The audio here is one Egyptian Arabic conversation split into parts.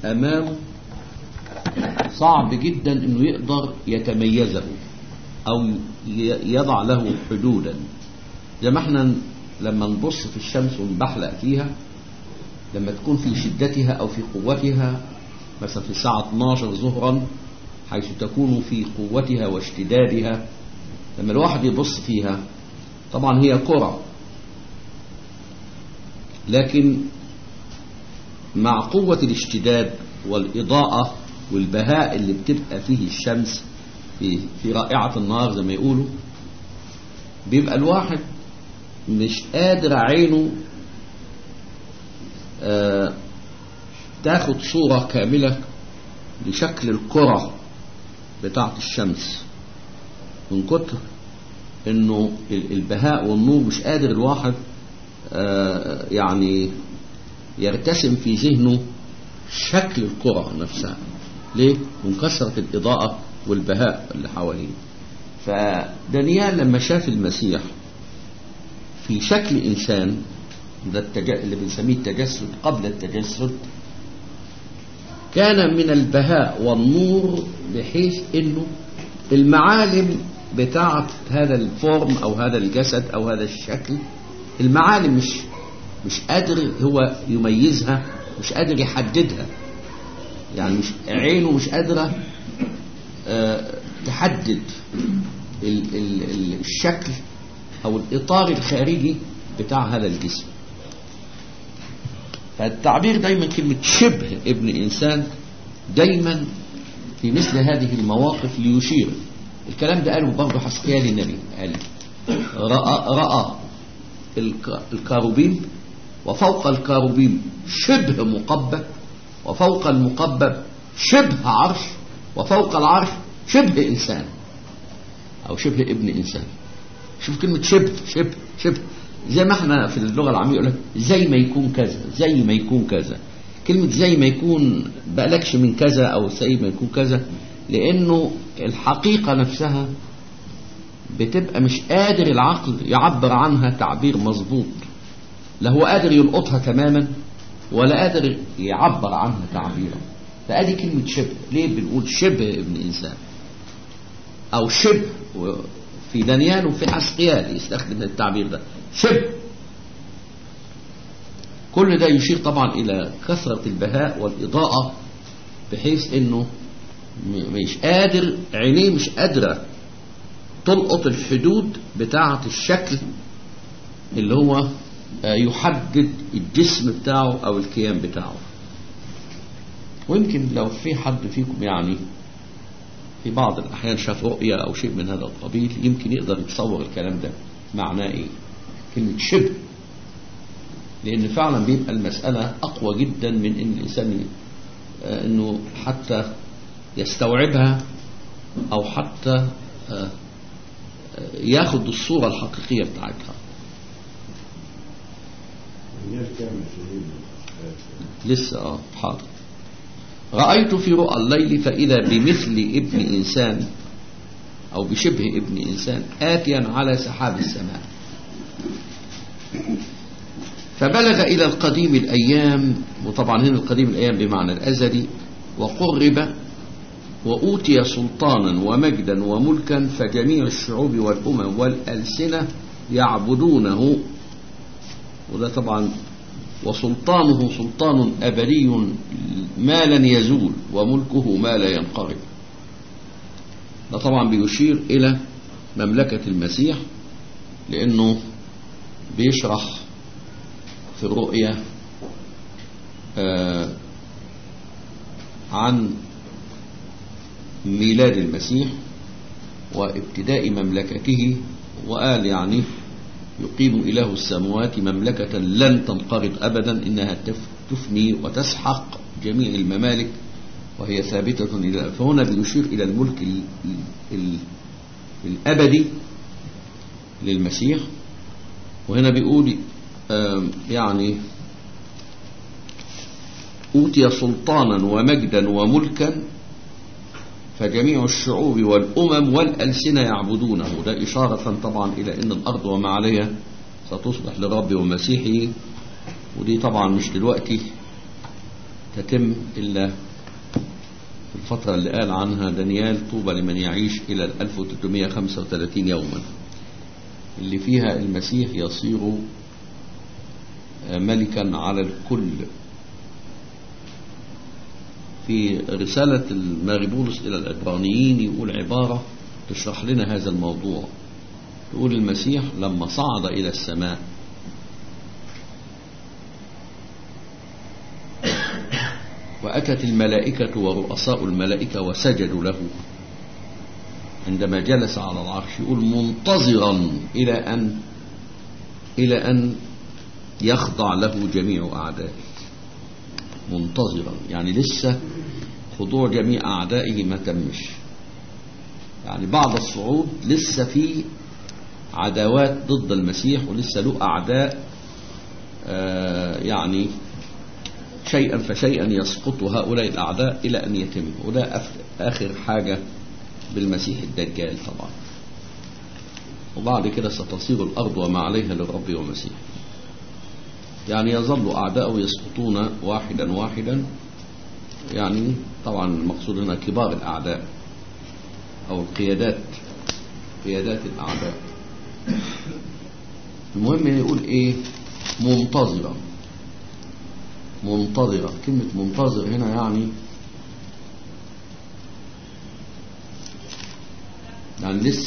أمامه صعب جدا أنه يقدر يتميزه أو يضع له حدودا زي ما احنا لما نبص في الشمس ونبحلق فيها لما تكون في شدتها أو في قوتها مثلا في الساعة 12 ظهرا حيث تكون في قوتها واشتدادها لما الواحد يبص فيها طبعا هي كرة لكن مع قوة الاشتداد والإضاءة والبهاء اللي بتبقى فيه الشمس في, في رائعة النهار زي ما يقولوا بيبقى الواحد مش قادر عينه آه تاخد صورة كاملة لشكل الكرة بتاعة الشمس من كتر انه البهاء والنور مش قادر الواحد آه يعني يرتسم في ذهنه شكل الكرة نفسها ليه؟ من كثرة الإضاءة والبهاء اللي حواليه فدانيال لما شاف المسيح في شكل إنسان ده التج... اللي بنسميه التجسد قبل التجسد كان من البهاء والنور بحيث انه المعالم بتاعة هذا الفورم او هذا الجسد او هذا الشكل المعالم مش مش قادر هو يميزها مش قادر يحددها يعني مش عينه مش قادرة أه تحدد ال ال ال الشكل او الاطار الخارجي بتاع هذا الجسم فالتعبير دايما كلمة شبه ابن إنسان دايما في مثل هذه المواقف ليشير الكلام ده قاله برضه حسقيال النبي قال رأى, رأى الكاروبيم وفوق الكاروبيم شبه مقبب وفوق المقبب شبه عرش وفوق العرش شبه إنسان أو شبه ابن إنسان شوف كلمة شبه شبه شبه زي ما احنا في اللغة العامية يقول لك زي ما يكون كذا زي ما يكون كذا كلمة زي ما يكون بقلكش من كذا أو زي ما يكون كذا لأنه الحقيقة نفسها بتبقى مش قادر العقل يعبر عنها تعبير مظبوط لا هو قادر يلقطها تماما ولا قادر يعبر عنها تعبيرا فادي كلمة شبه ليه بنقول شبه ابن إنسان أو شبه في دانيال وفي حسقيال يستخدم التعبير ده شبه كل ده يشير طبعا إلى كثرة البهاء والإضاءة بحيث إنه مش قادر عينيه مش قادرة تلقط الحدود بتاعة الشكل اللي هو يحدد الجسم بتاعه أو الكيان بتاعه ويمكن لو في حد فيكم يعني في بعض الأحيان شاف رؤية أو شيء من هذا القبيل يمكن يقدر يتصور الكلام ده معناه إيه كلمة شبه لأن فعلا بيبقى المسألة أقوى جدا من إن الإنسان إنه حتى يستوعبها أو حتى ياخد الصورة الحقيقية بتاعتها لسه اه حاضر رأيت في رؤى الليل فإذا بمثل ابن إنسان أو بشبه ابن إنسان آتيا على سحاب السماء فبلغ إلى القديم الأيام وطبعا هنا القديم الأيام بمعنى الأزلي وقرب وأوتي سلطانا ومجدا وملكا فجميع الشعوب والأمم والألسنة يعبدونه وده طبعا وسلطانه سلطان أبدي ما لن يزول وملكه ما لا ينقرض ده طبعا بيشير إلى مملكة المسيح لأنه بيشرح في الرؤية آه عن ميلاد المسيح وابتداء مملكته وقال يعني يقيم إله السماوات مملكة لن تنقرض أبدا إنها تفني وتسحق جميع الممالك وهي ثابتة إلى فهنا بيشير إلى الملك ال ال الأبدي للمسيح وهنا بيقول يعني أوتي سلطانا ومجدا وملكا فجميع الشعوب والأمم والألسنة يعبدونه ده إشارة طبعا إلى أن الأرض وما عليها ستصبح لرب ومسيحه ودي طبعا مش دلوقتي تتم إلا في الفترة اللي قال عنها دانيال طوبى لمن يعيش إلى 1335 يوما اللي فيها المسيح يصير ملكا على الكل في رسالة الماربولس إلى العبرانيين يقول عبارة تشرح لنا هذا الموضوع يقول المسيح لما صعد إلى السماء وأتت الملائكة ورؤساء الملائكة وسجدوا له عندما جلس على العرش يقول منتظرا إلى أن إلى أن يخضع له جميع أعدائه منتظرا يعني لسه خضوع جميع أعدائه ما تمش يعني بعد الصعود لسه في عداوات ضد المسيح ولسه له أعداء آه يعني شيئا فشيئا يسقط هؤلاء الأعداء إلى أن يتم وده آخر حاجة بالمسيح الدجال طبعا وبعد كده ستصير الأرض وما عليها للرب ومسيح يعني يظل أعداؤه يسقطون واحدا واحدا يعني طبعا المقصود هنا كبار الأعداء أو القيادات قيادات الأعداء المهم يقول إيه منتظرة منتظرة كلمة منتظر هنا يعني يعني لسه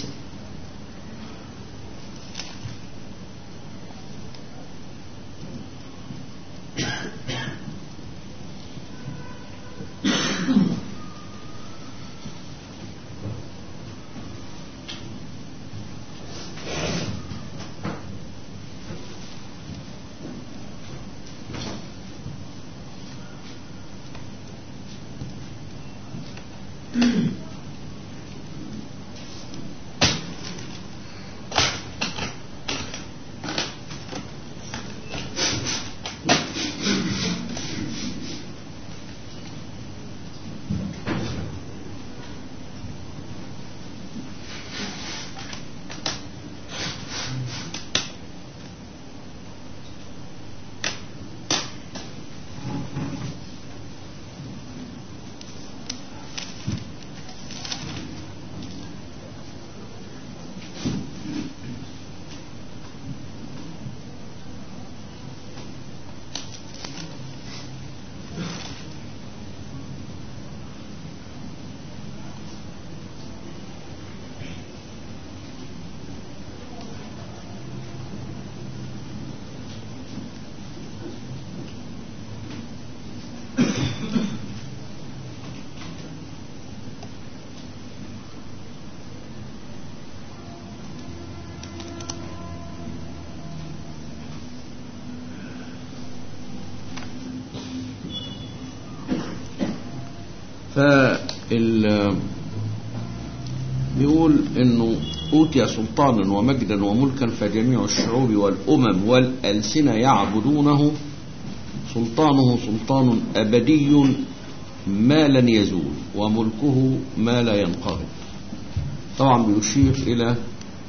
فال بيقول انه اوتي سلطانا ومجدا وملكا فجميع الشعوب والامم والالسنه يعبدونه سلطانه سلطان ابدي ما لن يزول وملكه ما لا ينقرض طبعا بيشير الى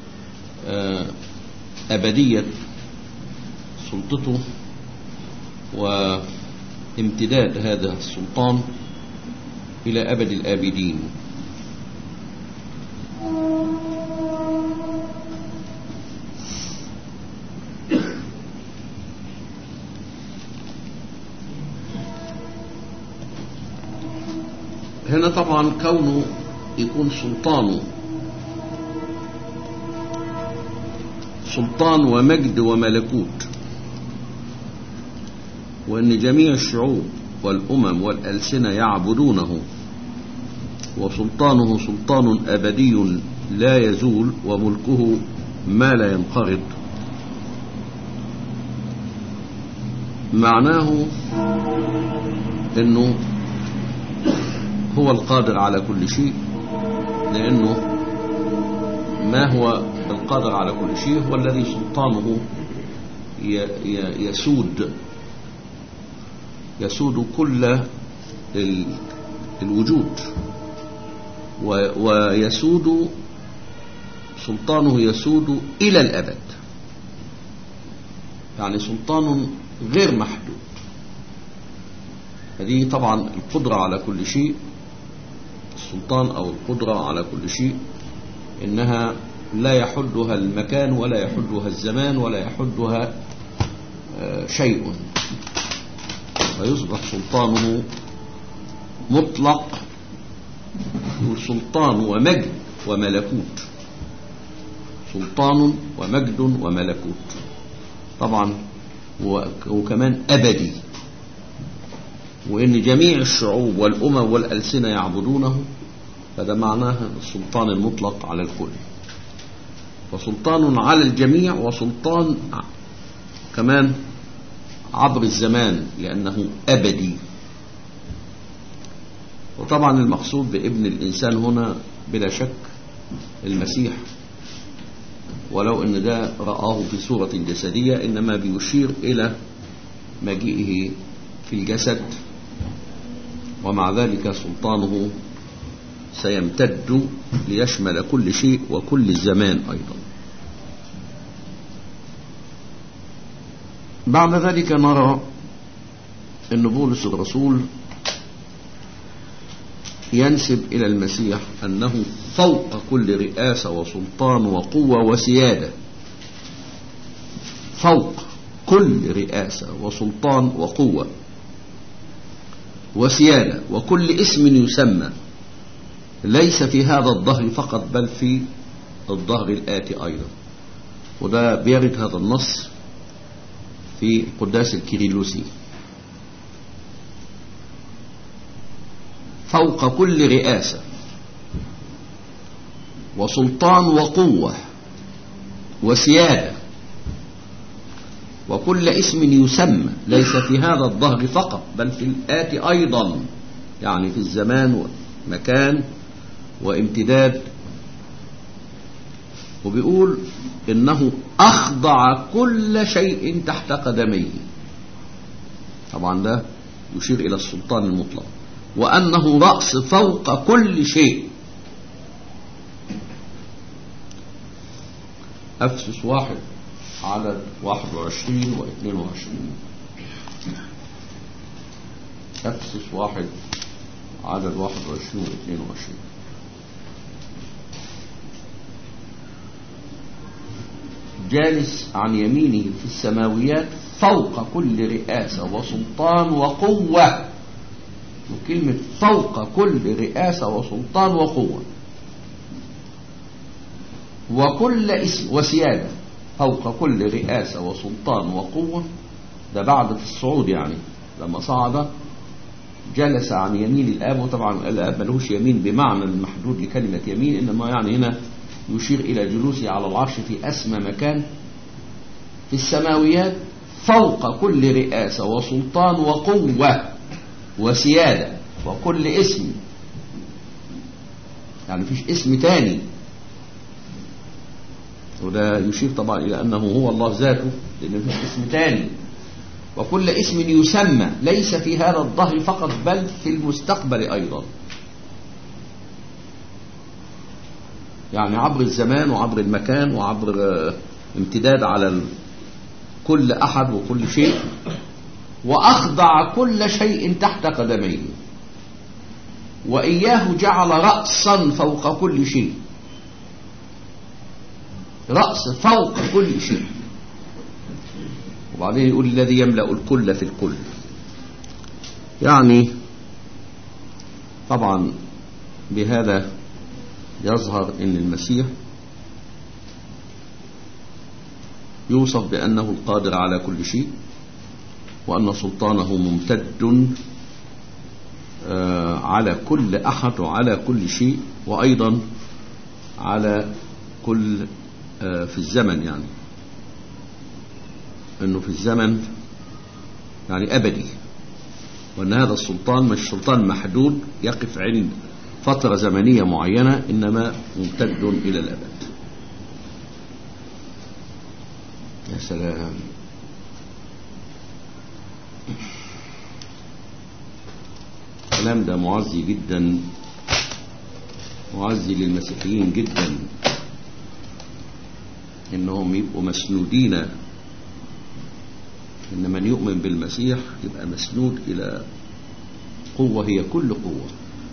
ابديه سلطته وامتداد هذا السلطان إلى أبد الآبدين هنا طبعا كونه يكون سلطانه سلطان ومجد وملكوت وأن جميع الشعوب والأمم والألسنة يعبدونه وسلطانه سلطان أبدي لا يزول وملكه ما لا ينقرض معناه انه هو القادر على كل شيء لانه ما هو القادر على كل شيء هو الذي سلطانه يسود يسود كل الوجود ويسود سلطانه يسود إلى الأبد يعني سلطان غير محدود هذه طبعا القدرة على كل شيء السلطان أو القدرة على كل شيء إنها لا يحدها المكان ولا يحدها الزمان ولا يحدها شيء ويصبح سلطانه مطلق سلطان ومجد وملكوت سلطان ومجد وملكوت طبعا وكمان أبدي وإن جميع الشعوب والأمم والألسنة يعبدونه فده معناه السلطان المطلق على الكل وسلطان على الجميع وسلطان كمان عبر الزمان لأنه أبدي وطبعا المقصود بابن الإنسان هنا بلا شك المسيح ولو ان ده رآه في صورة جسدية انما بيشير الى مجيئه في الجسد ومع ذلك سلطانه سيمتد ليشمل كل شيء وكل الزمان ايضا بعد ذلك نرى ان بولس الرسول ينسب إلى المسيح أنه فوق كل رئاسة وسلطان وقوة وسيادة فوق كل رئاسة وسلطان وقوة وسيادة وكل اسم يسمى ليس في هذا الظهر فقط بل في الظهر الآتي أيضا وده بيرد هذا النص في القداس الكيريلوسي فوق كل رئاسة وسلطان وقوة وسيادة وكل اسم يسمى ليس في هذا الظهر فقط بل في الآتي أيضا يعني في الزمان والمكان وامتداد وبيقول إنه أخضع كل شيء تحت قدميه طبعا ده يشير إلى السلطان المطلق وأنه رأس فوق كل شيء أفسس واحد عدد واحد وعشرين واثنين وعشرين أفسس واحد عدد واحد وعشرين واثنين وعشرين جالس عن يمينه في السماويات فوق كل رئاسة وسلطان وقوة وكلمة فوق كل رئاسة وسلطان وقوة وكل اسم وسيادة فوق كل رئاسة وسلطان وقوة ده بعد في الصعود يعني لما صعد جلس عن يمين الآب وطبعا الآب ملهوش يمين بمعنى المحدود لكلمة يمين إنما يعني هنا يشير إلى جلوسه على العرش في أسمى مكان في السماويات فوق كل رئاسة وسلطان وقوة وسيادة وكل اسم يعني مفيش اسم تاني وده يشير طبعا إلى أنه هو الله ذاته لأن مفيش اسم تاني وكل اسم يسمى ليس في هذا الظهر فقط بل في المستقبل أيضا يعني عبر الزمان وعبر المكان وعبر امتداد على كل أحد وكل شيء وأخضع كل شيء تحت قدميه وإياه جعل رأسا فوق كل شيء رأس فوق كل شيء وبعدين يقول الذي يملأ الكل في الكل يعني طبعا بهذا يظهر ان المسيح يوصف بأنه القادر على كل شيء وأن سلطانه ممتد على كل أحد وعلى كل شيء وأيضا على كل في الزمن يعني أنه في الزمن يعني أبدي وأن هذا السلطان مش سلطان محدود يقف عند فترة زمنية معينة إنما ممتد إلى الأبد يا سلام الكلام ده معزي جدا معزي للمسيحيين جدا انهم يبقوا مسنودين ان من يؤمن بالمسيح يبقى مسنود الى القوة هي كل قوة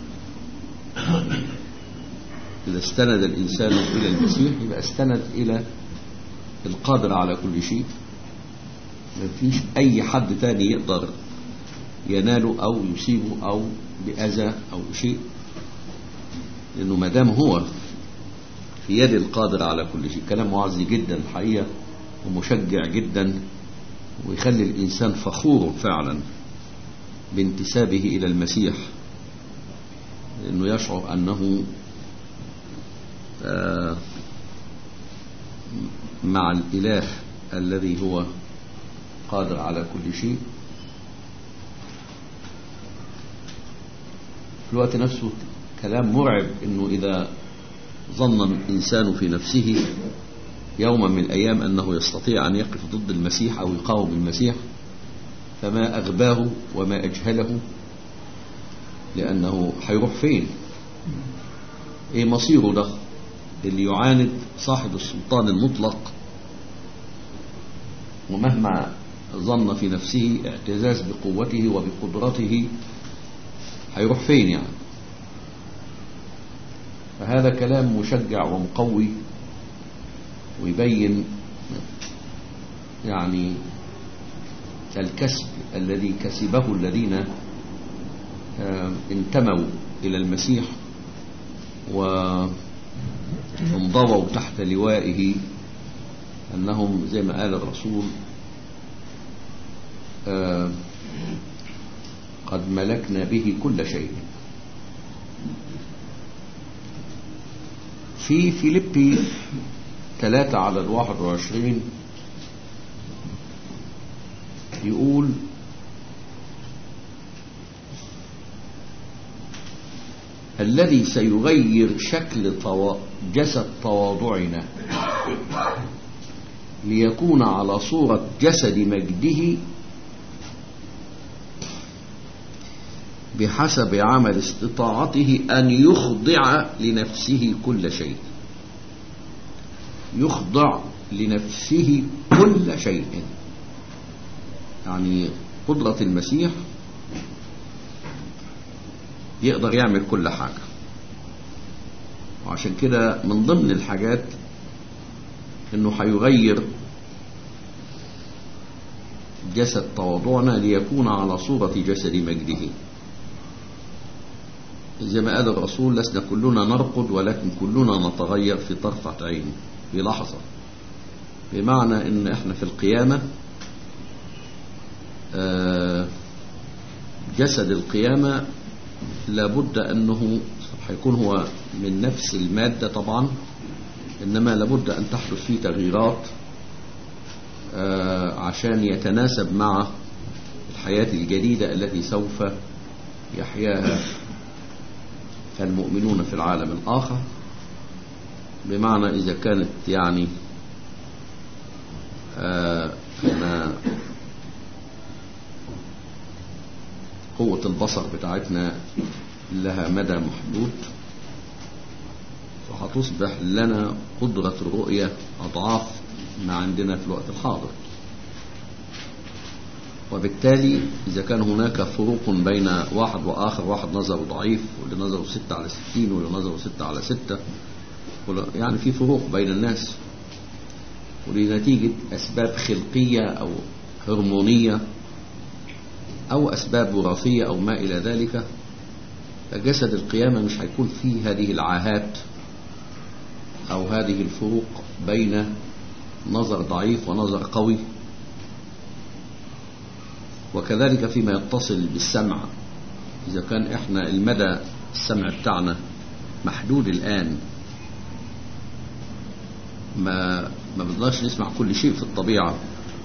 إذا استند الإنسان إلى المسيح يبقى استند إلى القادر على كل شيء ما فيش أي حد تاني يقدر يناله أو يصيبه أو بأذى أو شيء لأنه ما دام هو في يد القادر على كل شيء كلام معزي جدا الحقيقة ومشجع جدا ويخلي الإنسان فخور فعلا بانتسابه إلى المسيح لأنه يشعر أنه آه مع الإله الذي هو قادر على كل شيء في الوقت نفسه كلام مرعب انه اذا ظن الانسان في نفسه يوما من الايام انه يستطيع ان يقف ضد المسيح او يقاوم المسيح فما اغباه وما اجهله لانه هيروح فين ايه مصيره ده اللي يعاند صاحب السلطان المطلق ومهما ظن في نفسه اعتزاز بقوته وبقدرته هيروح فين يعني فهذا كلام مشجع ومقوي ويبين يعني الكسب الذي كسبه الذين انتموا إلى المسيح وانضووا تحت لوائه أنهم زي ما قال الرسول قد ملكنا به كل شيء في فيليبي ثلاثة على الواحد وعشرين يقول الذي سيغير شكل طو... جسد تواضعنا ليكون على صورة جسد مجده بحسب عمل استطاعته أن يخضع لنفسه كل شيء يخضع لنفسه كل شيء يعني قدرة المسيح يقدر يعمل كل حاجة وعشان كده من ضمن الحاجات انه هيغير جسد تواضعنا ليكون على صورة جسد مجده زي ما قال الرسول لسنا كلنا نرقد ولكن كلنا نتغير في طرفة عين في لحظة بمعنى ان احنا في القيامة جسد القيامة لابد انه هيكون هو من نفس المادة طبعا انما لابد ان تحدث فيه تغييرات عشان يتناسب مع الحياة الجديدة التي سوف يحياها المؤمنون في العالم الآخر بمعنى إذا كانت يعني آه قوة البصر بتاعتنا لها مدى محدود فهتصبح لنا قدرة الرؤية أضعاف ما عندنا في الوقت الحاضر وبالتالي إذا كان هناك فروق بين واحد وآخر واحد نظره ضعيف واللي نظره ستة على ستين واللي نظره ستة على ستة يعني في فروق بين الناس ولنتيجة أسباب خلقية أو هرمونية أو أسباب وراثية أو ما إلى ذلك فجسد القيامة مش هيكون فيه هذه العاهات أو هذه الفروق بين نظر ضعيف ونظر قوي وكذلك فيما يتصل بالسمع إذا كان إحنا المدى السمع بتاعنا محدود الآن ما ما بنقدرش نسمع كل شيء في الطبيعة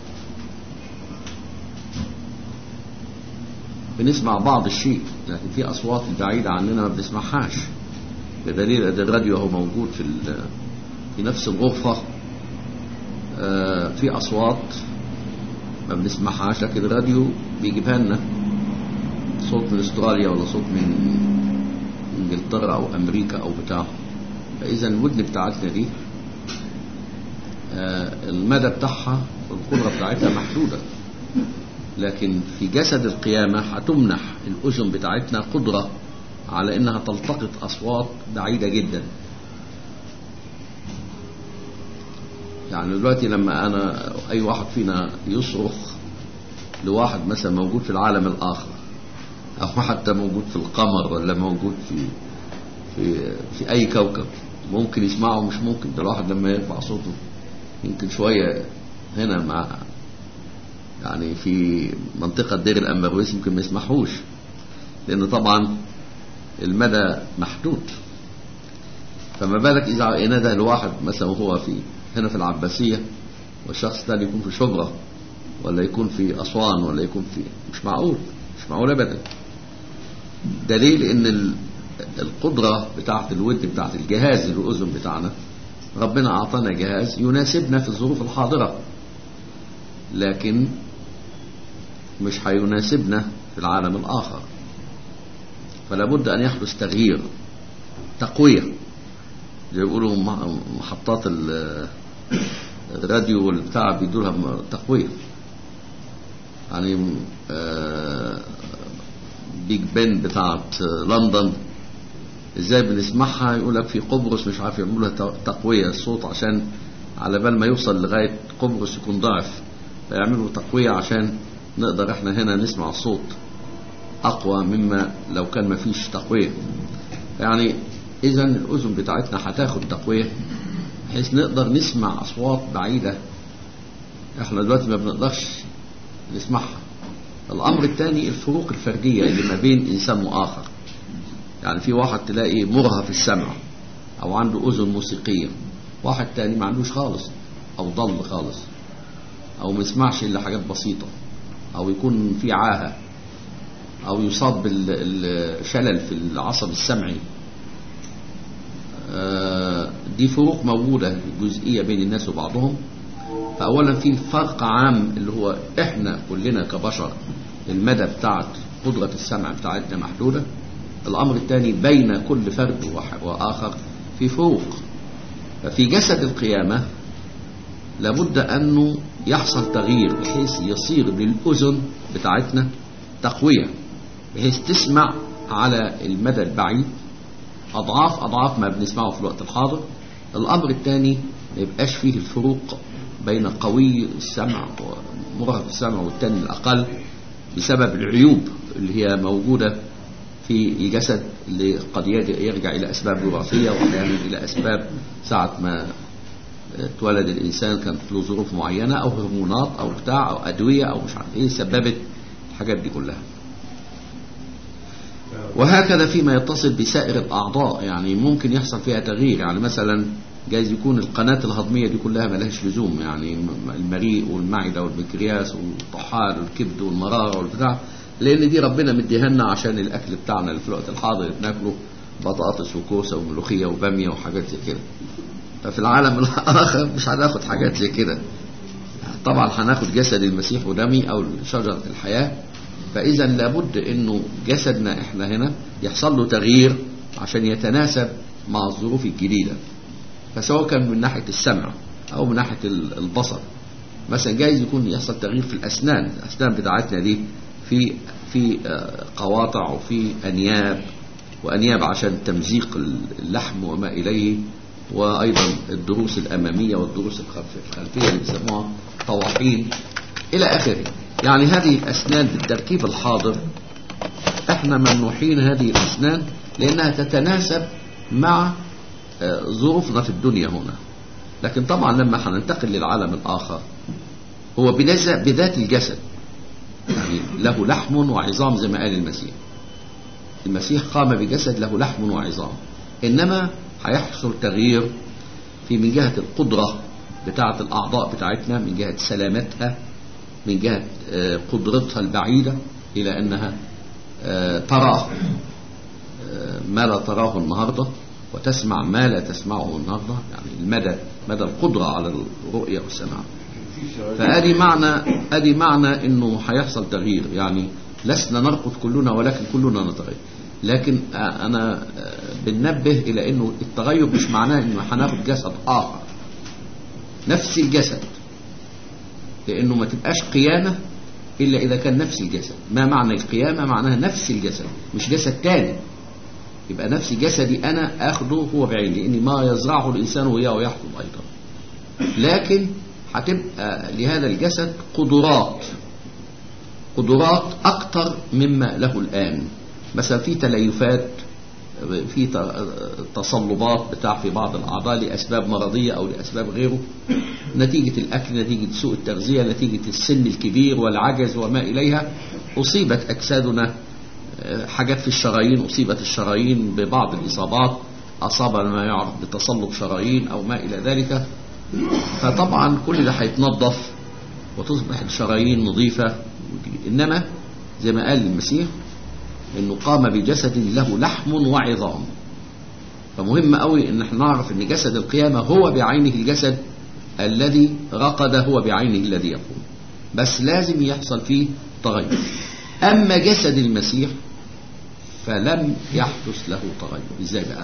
بنسمع بعض الشيء لكن في أصوات بعيدة عننا ما بنسمعهاش بدليل أن الراديو هو موجود في في نفس الغرفة في أصوات ما بنسمعهاش لكن الراديو بيجيبها لنا صوت من استراليا ولا صوت من انجلترا او امريكا او بتاع فاذا الودن بتاعتنا دي المدى بتاعها والقدرة بتاعتها محدودة لكن في جسد القيامة هتمنح الأذن بتاعتنا قدرة على إنها تلتقط أصوات بعيدة جدا يعني دلوقتي لما أنا أي واحد فينا يصرخ لواحد مثلا موجود في العالم الآخر أو حتى موجود في القمر ولا موجود في في في أي كوكب ممكن يسمعه مش ممكن ده الواحد لما يرفع صوته يمكن شوية هنا مع يعني في منطقة دير الأمبرويس يمكن ما يسمحوش لأن طبعا المدى محدود فما بالك إذا نادى الواحد مثلا وهو في هنا في العباسية والشخص الثاني يكون في شبرا ولا يكون في أسوان ولا يكون في مش معقول مش معقول أبدا دليل إن القدرة بتاعت الود بتاعت الجهاز الأذن بتاعنا ربنا أعطانا جهاز يناسبنا في الظروف الحاضرة لكن مش هيناسبنا في العالم الآخر فلا بد أن يحدث تغيير تقوية زي بيقولوا محطات الراديو والبتاع بيدوا لها تقوية يعني بيج بن بتاعت لندن ازاي بنسمعها يقول لك في قبرص مش عارف يعملوا لها تقويه الصوت عشان على بال ما يوصل لغايه قبرص يكون ضعف فيعملوا تقويه عشان نقدر احنا هنا نسمع الصوت اقوى مما لو كان ما فيش تقويه يعني اذا الاذن بتاعتنا هتاخد تقويه بحيث نقدر نسمع اصوات بعيده احنا دلوقتي ما بنقدرش نسمعها الامر الثاني الفروق الفرديه اللي ما بين انسان واخر يعني في واحد تلاقي مرهف السمع او عنده اذن موسيقيه واحد تاني ما عندوش خالص او ضل خالص او ما يسمعش الا حاجات بسيطه او يكون في عاهه او يصاب بالشلل في العصب السمعي دي فروق موجوده جزئيه بين الناس وبعضهم فاولا في فرق عام اللي هو احنا كلنا كبشر المدى بتاعت قدره السمع بتاعتنا محدوده الأمر الثاني بين كل فرد وآخر في فروق ففي جسد القيامة لابد أنه يحصل تغيير بحيث يصير للأذن بتاعتنا تقوية بحيث تسمع على المدى البعيد أضعاف أضعاف ما بنسمعه في الوقت الحاضر الأمر الثاني ما يبقاش فيه الفروق بين قوي السمع ومرهف السمع والتاني الأقل بسبب العيوب اللي هي موجودة في الجسد اللي قد يرجع إلى أسباب وراثية وأحيانا إلى أسباب ساعة ما اتولد الإنسان كانت له ظروف معينة أو هرمونات أو بتاع أو أدوية أو مش عارف إيه سببت الحاجات دي كلها وهكذا فيما يتصل بسائر الأعضاء يعني ممكن يحصل فيها تغيير يعني مثلا جايز يكون القناة الهضمية دي كلها ملهاش لزوم يعني المريء والمعدة والبنكرياس والطحال والكبد والمرارة والبتاع لان دي ربنا مديها لنا عشان الاكل بتاعنا اللي في الوقت الحاضر اللي بناكله بطاطس وكوسه وملوخيه وباميه وحاجات زي كده ففي العالم الاخر مش هناخد حاجات زي كده طبعا هناخد جسد المسيح ودمي او شجره الحياه فاذا لابد انه جسدنا احنا هنا يحصل له تغيير عشان يتناسب مع الظروف الجديده فسواء كان من ناحيه السمع او من ناحيه البصر مثلا جايز يكون يحصل تغيير في الاسنان الاسنان بتاعتنا دي في في قواطع وفي انياب وانياب عشان تمزيق اللحم وما اليه وايضا الضروس الاماميه والضروس الخلفيه اللي بيسموها طواحين الى اخره يعني هذه الاسنان بالتركيب الحاضر احنا ممنوحين هذه الاسنان لانها تتناسب مع ظروفنا في الدنيا هنا لكن طبعا لما هننتقل للعالم الاخر هو بذات الجسد يعني له لحم وعظام زي ما قال المسيح المسيح قام بجسد له لحم وعظام انما هيحصل تغيير في من جهه القدره بتاعه الاعضاء بتاعتنا من جهه سلامتها من جهه قدرتها البعيده الى انها ترى ما لا تراه النهارده وتسمع ما لا تسمعه النهارده يعني المدى مدى القدره على الرؤيه والسماع فادي معنى ادي معنى انه هيحصل تغيير يعني لسنا نرقد كلنا ولكن كلنا نتغير لكن انا بننبه الى انه التغير مش معناه انه هناخد جسد اخر نفس الجسد لانه ما تبقاش قيامه إلا إذا كان نفس الجسد ما معنى القيامة معناها نفس الجسد مش جسد تاني يبقى نفس جسدي أنا أخده هو بعيني لأن ما يزرعه الإنسان وإياه يحصد أيضا لكن هتبقى لهذا الجسد قدرات قدرات أكتر مما له الآن مثلا في تليفات في تصلبات بتاع في بعض الأعضاء لأسباب مرضية أو لأسباب غيره نتيجة الأكل نتيجة سوء التغذية نتيجة السن الكبير والعجز وما إليها أصيبت أجسادنا حاجات في الشرايين أصيبت الشرايين ببعض الإصابات أصاب ما يعرف بتصلب شرايين أو ما إلى ذلك فطبعا كل ده هيتنظف وتصبح الشرايين نظيفة إنما زي ما قال المسيح انه قام بجسد له لحم وعظام فمهم قوي ان احنا نعرف ان جسد القيامة هو بعينه الجسد الذي رقد هو بعينه الذي يقوم بس لازم يحصل فيه تغير اما جسد المسيح فلم يحدث له تغير ازاي بقى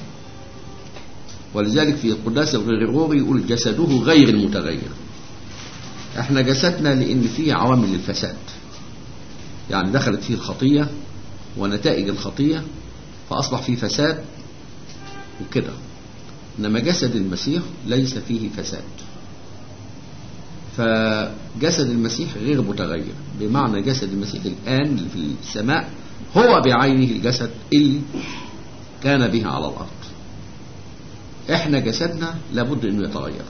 ولذلك في القداس الغريغوري يقول جسده غير المتغير احنا جسدنا لان فيه عوامل الفساد يعني دخلت فيه الخطيه ونتائج الخطية فأصبح فيه فساد وكده إنما جسد المسيح ليس فيه فساد فجسد المسيح غير متغير بمعنى جسد المسيح الآن اللي في السماء هو بعينه الجسد اللي كان به على الأرض احنا جسدنا لابد انه يتغير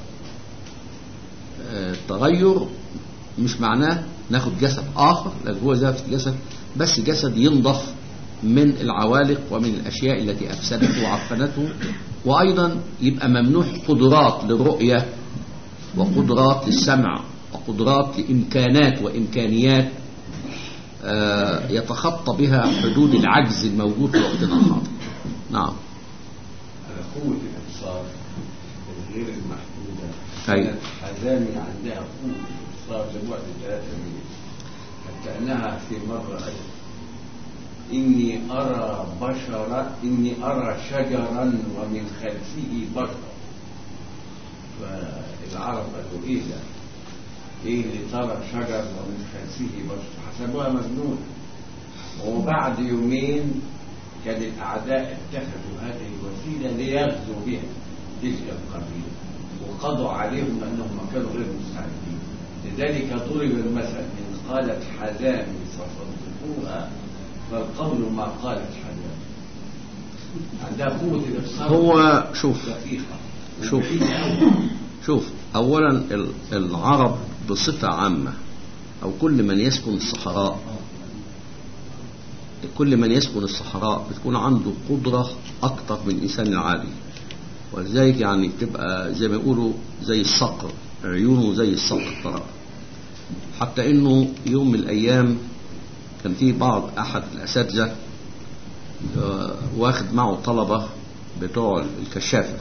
التغير مش معناه ناخد جسد آخر لأن هو ذات جسد بس جسد ينضف من العوالق ومن الأشياء التي أفسدته وعفنته وأيضا يبقى ممنوح قدرات للرؤية وقدرات للسمع وقدرات لإمكانات وإمكانيات يتخطى بها حدود العجز الموجود في وقتنا الحاضر نعم على قوة الإبصار غير المحدودة أي. حزامي عندها قوة الإبصار لبعد ثلاثة ميل حتى أنها في مرة قالت إني أرى بشرا إني أرى شجرا ومن خلفه بشرا فالعرب قالوا إيه ده؟ إيه اللي ترى شجر ومن خلفه بشر؟ حسبوها مجنونة وبعد يومين كان الأعداء اتخذوا هذه الوسيلة ليغزوا بها تلك القبيلة وقضوا عليهم أنهم كانوا غير مستعدين لذلك ضرب المثل إن قالت حزامي فصدقوها فالقول ما قالت حزامي عندها قوة الإبصار هو شوف دقيقة شوف شوف أولا ال- العرب بصفة عامة أو كل من يسكن الصحراء كل من يسكن الصحراء بتكون عنده قدرة أكتر من الإنسان العادي ولذلك يعني بتبقى زي ما يقولوا زي الصقر عيونه زي الصقر ترى حتى انه يوم من الايام كان في بعض احد الاساتذه آه، واخد معه طلبه بتوع الكشافه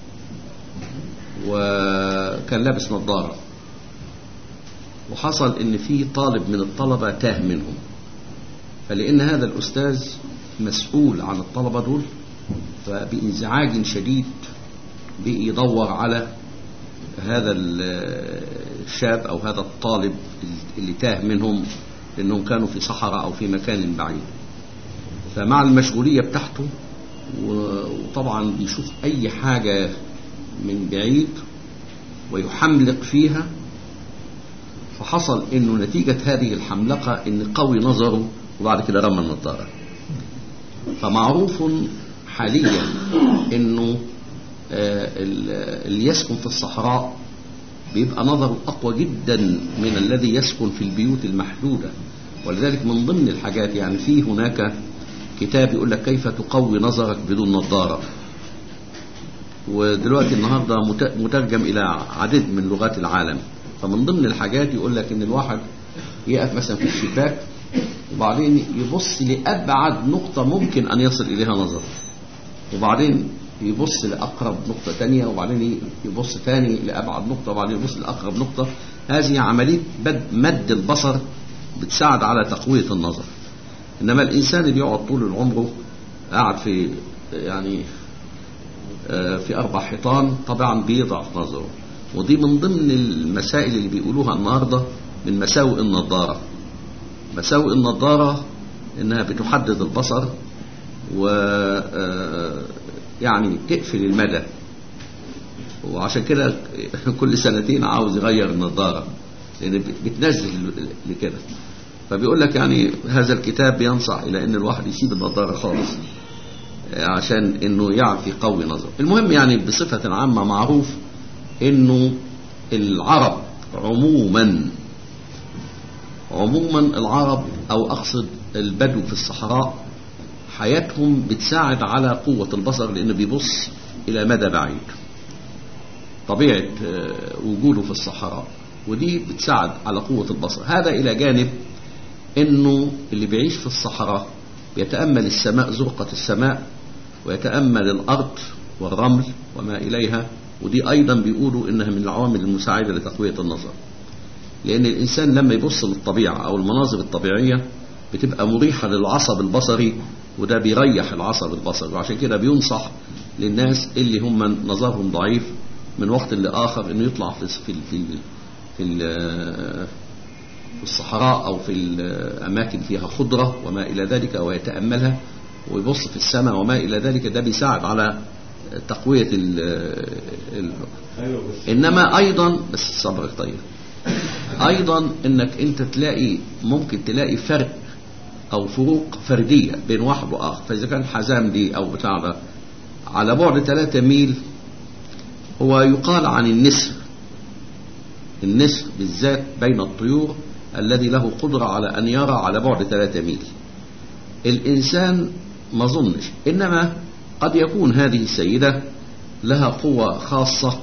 وكان لابس نظاره وحصل ان في طالب من الطلبه تاه منهم فلان هذا الاستاذ مسؤول عن الطلبه دول فبانزعاج شديد بقي يدور على هذا ال- الشاب او هذا الطالب اللي تاه منهم لانهم كانوا في صحراء او في مكان بعيد فمع المشغوليه بتاعته و- وطبعا بيشوف اي حاجه من بعيد ويحملق فيها فحصل انه نتيجه هذه الحملقه ان قوي نظره وبعد كده رمى النظاره فمعروف حاليا انه آه، ال- اللي يسكن في الصحراء بيبقى نظره اقوى جدا من الذي يسكن في البيوت المحدوده ولذلك من ضمن الحاجات يعني في هناك كتاب يقول لك كيف تقوي نظرك بدون نظاره ودلوقتي النهارده مت- مترجم الى عدد من لغات العالم فمن ضمن الحاجات يقول لك ان الواحد يقف مثلا في الشباك وبعدين يبص لابعد نقطه ممكن ان يصل اليها نظره وبعدين يبص لأقرب نقطة تانية وبعدين يبص تاني لأبعد نقطة وبعدين يبص لأقرب نقطة هذه عملية بد مد البصر بتساعد على تقوية النظر إنما الإنسان اللي بيقعد طول العمر قاعد في يعني آه، في أربع حيطان طبعا بيضعف نظره ودي من ضمن المسائل اللي بيقولوها النهاردة من مساوئ النظارة مساوئ النظارة انها بتحدد البصر و يعني تقفل المدى وعشان كده كل سنتين عاوز يغير النظارة لان بتنزل لكده فبيقول لك يعني هذا الكتاب بينصح الى ان الواحد يسيب النظارة خالص عشان انه يعرف يقوي نظره المهم يعني بصفة عامة معروف انه العرب عموما عموما العرب او اقصد البدو في الصحراء حياتهم بتساعد على قوة البصر لانه بيبص الى مدى بعيد طبيعة وجوده في الصحراء ودي بتساعد على قوة البصر هذا الى جانب انه اللي بيعيش في الصحراء بيتأمل السماء زرقة السماء ويتأمل الأرض والرمل وما إليها ودي أيضا بيقولوا إنها من العوامل المساعدة لتقوية النظر لأن الإنسان لما يبص للطبيعة أو المناظر الطبيعية بتبقى مريحة للعصب البصري وده بيريح العصب البصري وعشان كده بينصح للناس اللي هم نظرهم ضعيف من وقت لآخر إنه يطلع في في في, في في الصحراء أو في الأماكن فيها خضرة وما إلى ذلك ويتأملها ويبص في السماء وما إلى ذلك ده بيساعد على تقوية ال ال إنما أيضا بس صبرك طيب أيضا إنك أنت تلاقي ممكن تلاقي فرق أو فروق فردية بين واحد وآخر فإذا كان حزام دي أو بتاع ده على بعد 3 ميل هو يقال عن النسر النسر بالذات بين الطيور الذي له قدرة على أن يرى على بعد 3 ميل الإنسان ما ظنش إنما قد يكون هذه السيدة لها قوة خاصة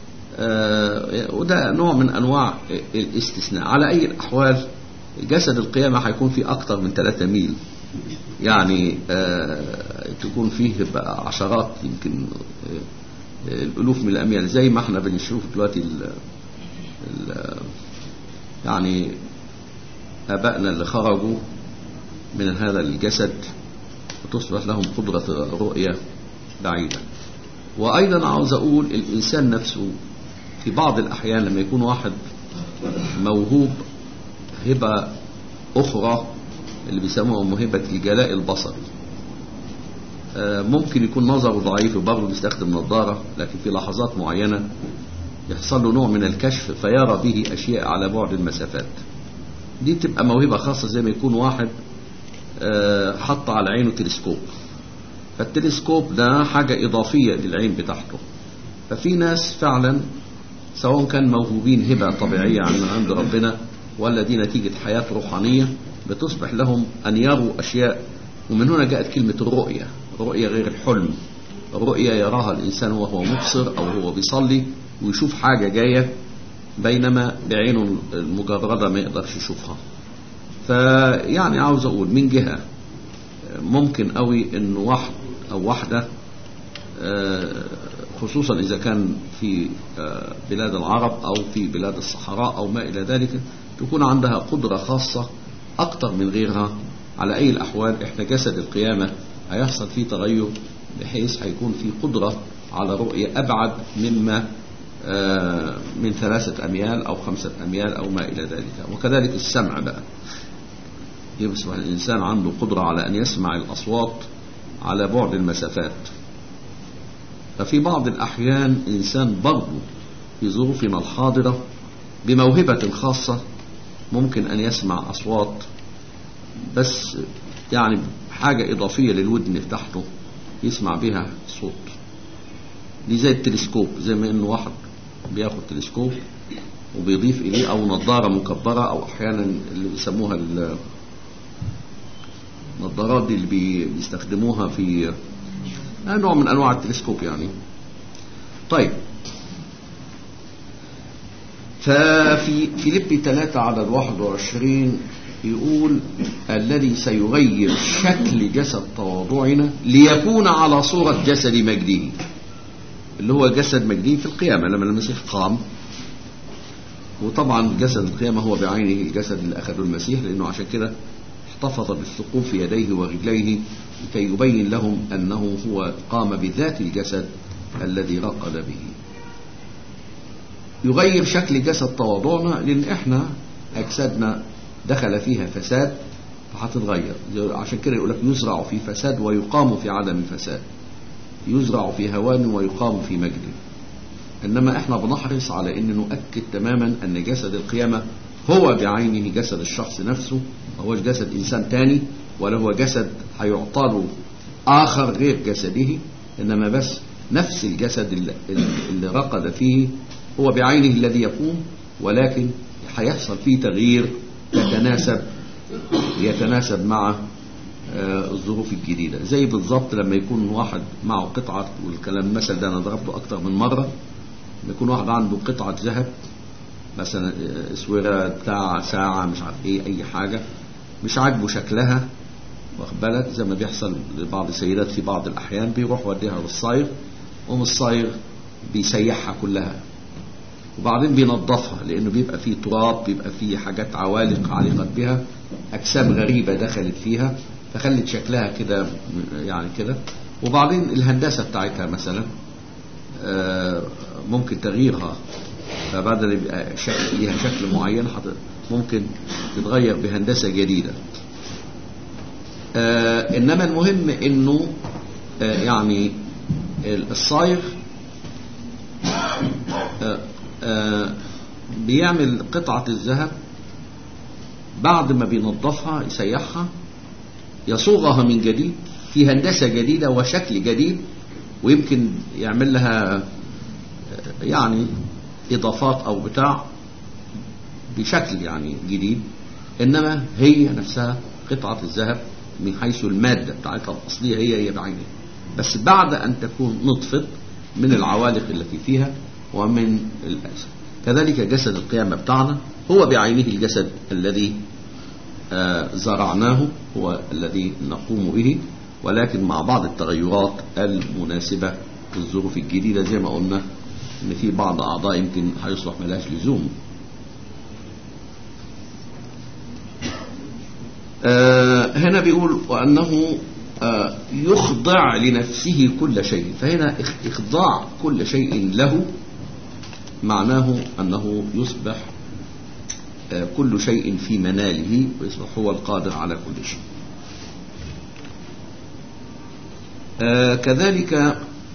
آه وده نوع من أنواع الاستثناء على أي الأحوال جسد القيامة هيكون فيه أكثر من 3 ميل يعني آه تكون فيه بقى عشرات يمكن آه الألوف من الأميال زي ما احنا بنشوف دلوقتي ال ال يعني آبائنا اللي خرجوا من هذا الجسد وتصبح لهم قدرة رؤية بعيدة وأيضا عاوز أقول الإنسان نفسه في بعض الأحيان لما يكون واحد موهوب هبة أخرى اللي بيسموها موهبة الجلاء البصري ممكن يكون نظره ضعيف وبرضه بيستخدم نظارة لكن في لحظات معينة يحصل له نوع من الكشف فيرى به أشياء على بعد المسافات دي تبقى موهبة خاصة زي ما يكون واحد حط على عينه تلسكوب فالتلسكوب ده حاجة إضافية للعين بتاعته ففي ناس فعلا سواء كان موهوبين هبة طبيعية عن عند ربنا ولا دي نتيجة حياة روحانية بتصبح لهم أن يروا أشياء ومن هنا جاءت كلمة الرؤية رؤية غير الحلم رؤية يراها الإنسان وهو مبصر أو هو بيصلي ويشوف حاجة جاية بينما بعينه المجردة ما يقدرش يشوفها فيعني عاوز أقول من جهة ممكن قوي أن واحد أو واحدة خصوصا إذا كان في بلاد العرب أو في بلاد الصحراء أو ما إلى ذلك تكون عندها قدرة خاصة أكثر من غيرها على أي الأحوال إحنا جسد القيامة هيحصل فيه تغير بحيث هيكون في قدرة على رؤية أبعد مما من ثلاثة أميال أو خمسة أميال أو ما إلى ذلك وكذلك السمع بقى يصبح الإنسان عنده قدرة على أن يسمع الأصوات على بعد المسافات ففي بعض الأحيان إنسان برضه في ظروفنا الحاضرة بموهبة خاصة ممكن أن يسمع أصوات بس يعني حاجة إضافية للودن بتاعته يسمع بها صوت دي زي التلسكوب زي ما إنه واحد بياخد تلسكوب وبيضيف إليه أو نظارة مكبرة أو أحيانا اللي بيسموها النظارات دي اللي بيستخدموها في نوع من أنواع التلسكوب يعني طيب ففي فيليبي 3 عدد 21 يقول الذي سيغير شكل جسد تواضعنا ليكون على صورة جسد مجده اللي هو جسد مجده في القيامة لما المسيح قام وطبعا جسد القيامة هو بعينه الجسد اللي أخذه المسيح لأنه عشان كده احتفظ بالثقوب في يديه ورجليه لكي يبين لهم أنه هو قام بذات الجسد الذي رقد به يغير شكل جسد تواضعنا لأن احنا أجسادنا دخل فيها فساد فهتتغير عشان كده يقول لك يزرع في فساد ويقام في عدم فساد يزرع في هوان ويقام في مجد انما احنا بنحرص على ان نؤكد تماما ان جسد القيامه هو بعينه جسد الشخص نفسه ما هوش جسد انسان تاني ولا هو جسد هيعطى له اخر غير جسده انما بس نفس الجسد اللي, اللي رقد فيه هو بعينه الذي يقوم ولكن هيحصل فيه تغيير يتناسب يتناسب مع آه، الظروف الجديدة زي بالظبط لما يكون واحد معه قطعة والكلام المثل ده أنا ضربته أكتر من مرة لما يكون واحد عنده قطعة ذهب مثلا آه، اسوره بتاع ساعة مش عارف ايه اي حاجة مش عاجبه شكلها واخد بالك زي ما بيحصل لبعض السيدات في بعض الأحيان بيروح وديها للصايغ قوم الصايغ بيسيحها كلها وبعدين بينظفها لانه بيبقى فيه تراب بيبقى فيه حاجات عوالق علقت بها اجسام غريبه دخلت فيها فخلت شكلها كده يعني كده وبعدين الهندسه بتاعتها مثلا آه، ممكن تغييرها فبدل يبقى شكل ليها شكل معين حط- ممكن تتغير بهندسه جديده آه، انما المهم انه آه، يعني الصايغ آه، آه، بيعمل قطعة الذهب بعد ما بينظفها يسيحها يصوغها من جديد في هندسة جديدة وشكل جديد ويمكن يعمل لها آه، يعني إضافات أو بتاع بشكل يعني جديد إنما هي نفسها قطعة الذهب من حيث المادة بتاعتها الأصلية هي هي بعينها بس بعد أن تكون نطفت من العوالق التي فيها ومن الأسد كذلك جسد القيامة بتاعنا هو بعينه الجسد الذي آه، زرعناه هو الذي نقوم به ولكن مع بعض التغيرات المناسبة في الظروف الجديدة زي ما قلنا ان في بعض اعضاء يمكن هيصلح ملهاش لزوم آه، هنا بيقول وأنه آه، يخضع لنفسه كل شيء فهنا إخ- إخضاع كل شيء له معناه أنه يصبح آه، كل شيء في مناله ويصبح هو القادر على كل شيء آه، كذلك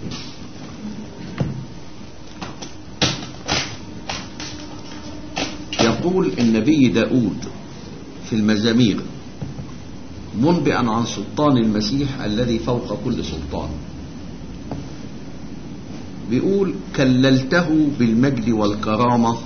يقول النبي داود في المزامير منبئا عن سلطان المسيح الذي فوق كل سلطان بيقول كللته بالمجد والكرامة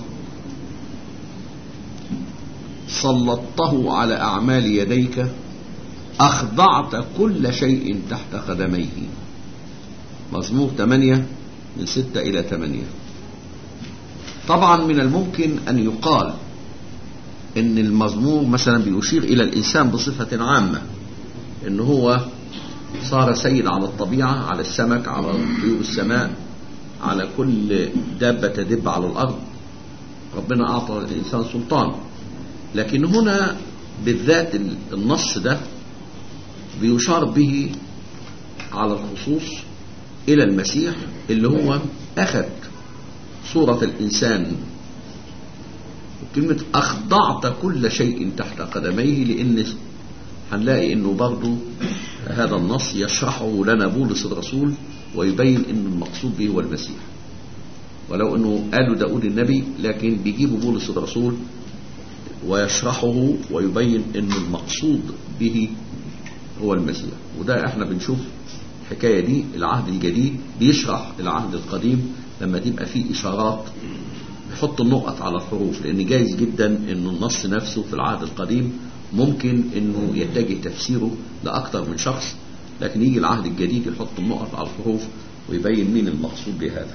سلطته على أعمال يديك أخضعت كل شيء تحت قدميه مزمور 8 من 6 إلى 8 طبعا من الممكن أن يقال ان المزمور مثلا بيشير الى الانسان بصفة عامة ان هو صار سيد على الطبيعة على السمك على طيور السماء على كل دابة تدب على الارض ربنا اعطى الانسان سلطان لكن هنا بالذات النص ده بيشار به على الخصوص الى المسيح اللي هو اخذ صورة الانسان كلمة أخضعت كل شيء تحت قدميه لأن هنلاقي أنه برضو هذا النص يشرحه لنا بولس الرسول ويبين أن المقصود به هو المسيح ولو أنه قالوا داود النبي لكن بيجيبوا بولس الرسول ويشرحه ويبين أن المقصود به هو المسيح وده احنا بنشوف الحكاية دي العهد الجديد بيشرح العهد القديم لما تبقى فيه إشارات يحط النقط على الحروف لان جايز جدا انه النص نفسه في العهد القديم ممكن انه يتجه تفسيره لاكثر من شخص لكن يجي العهد الجديد يحط النقط على الحروف ويبين مين المقصود بهذا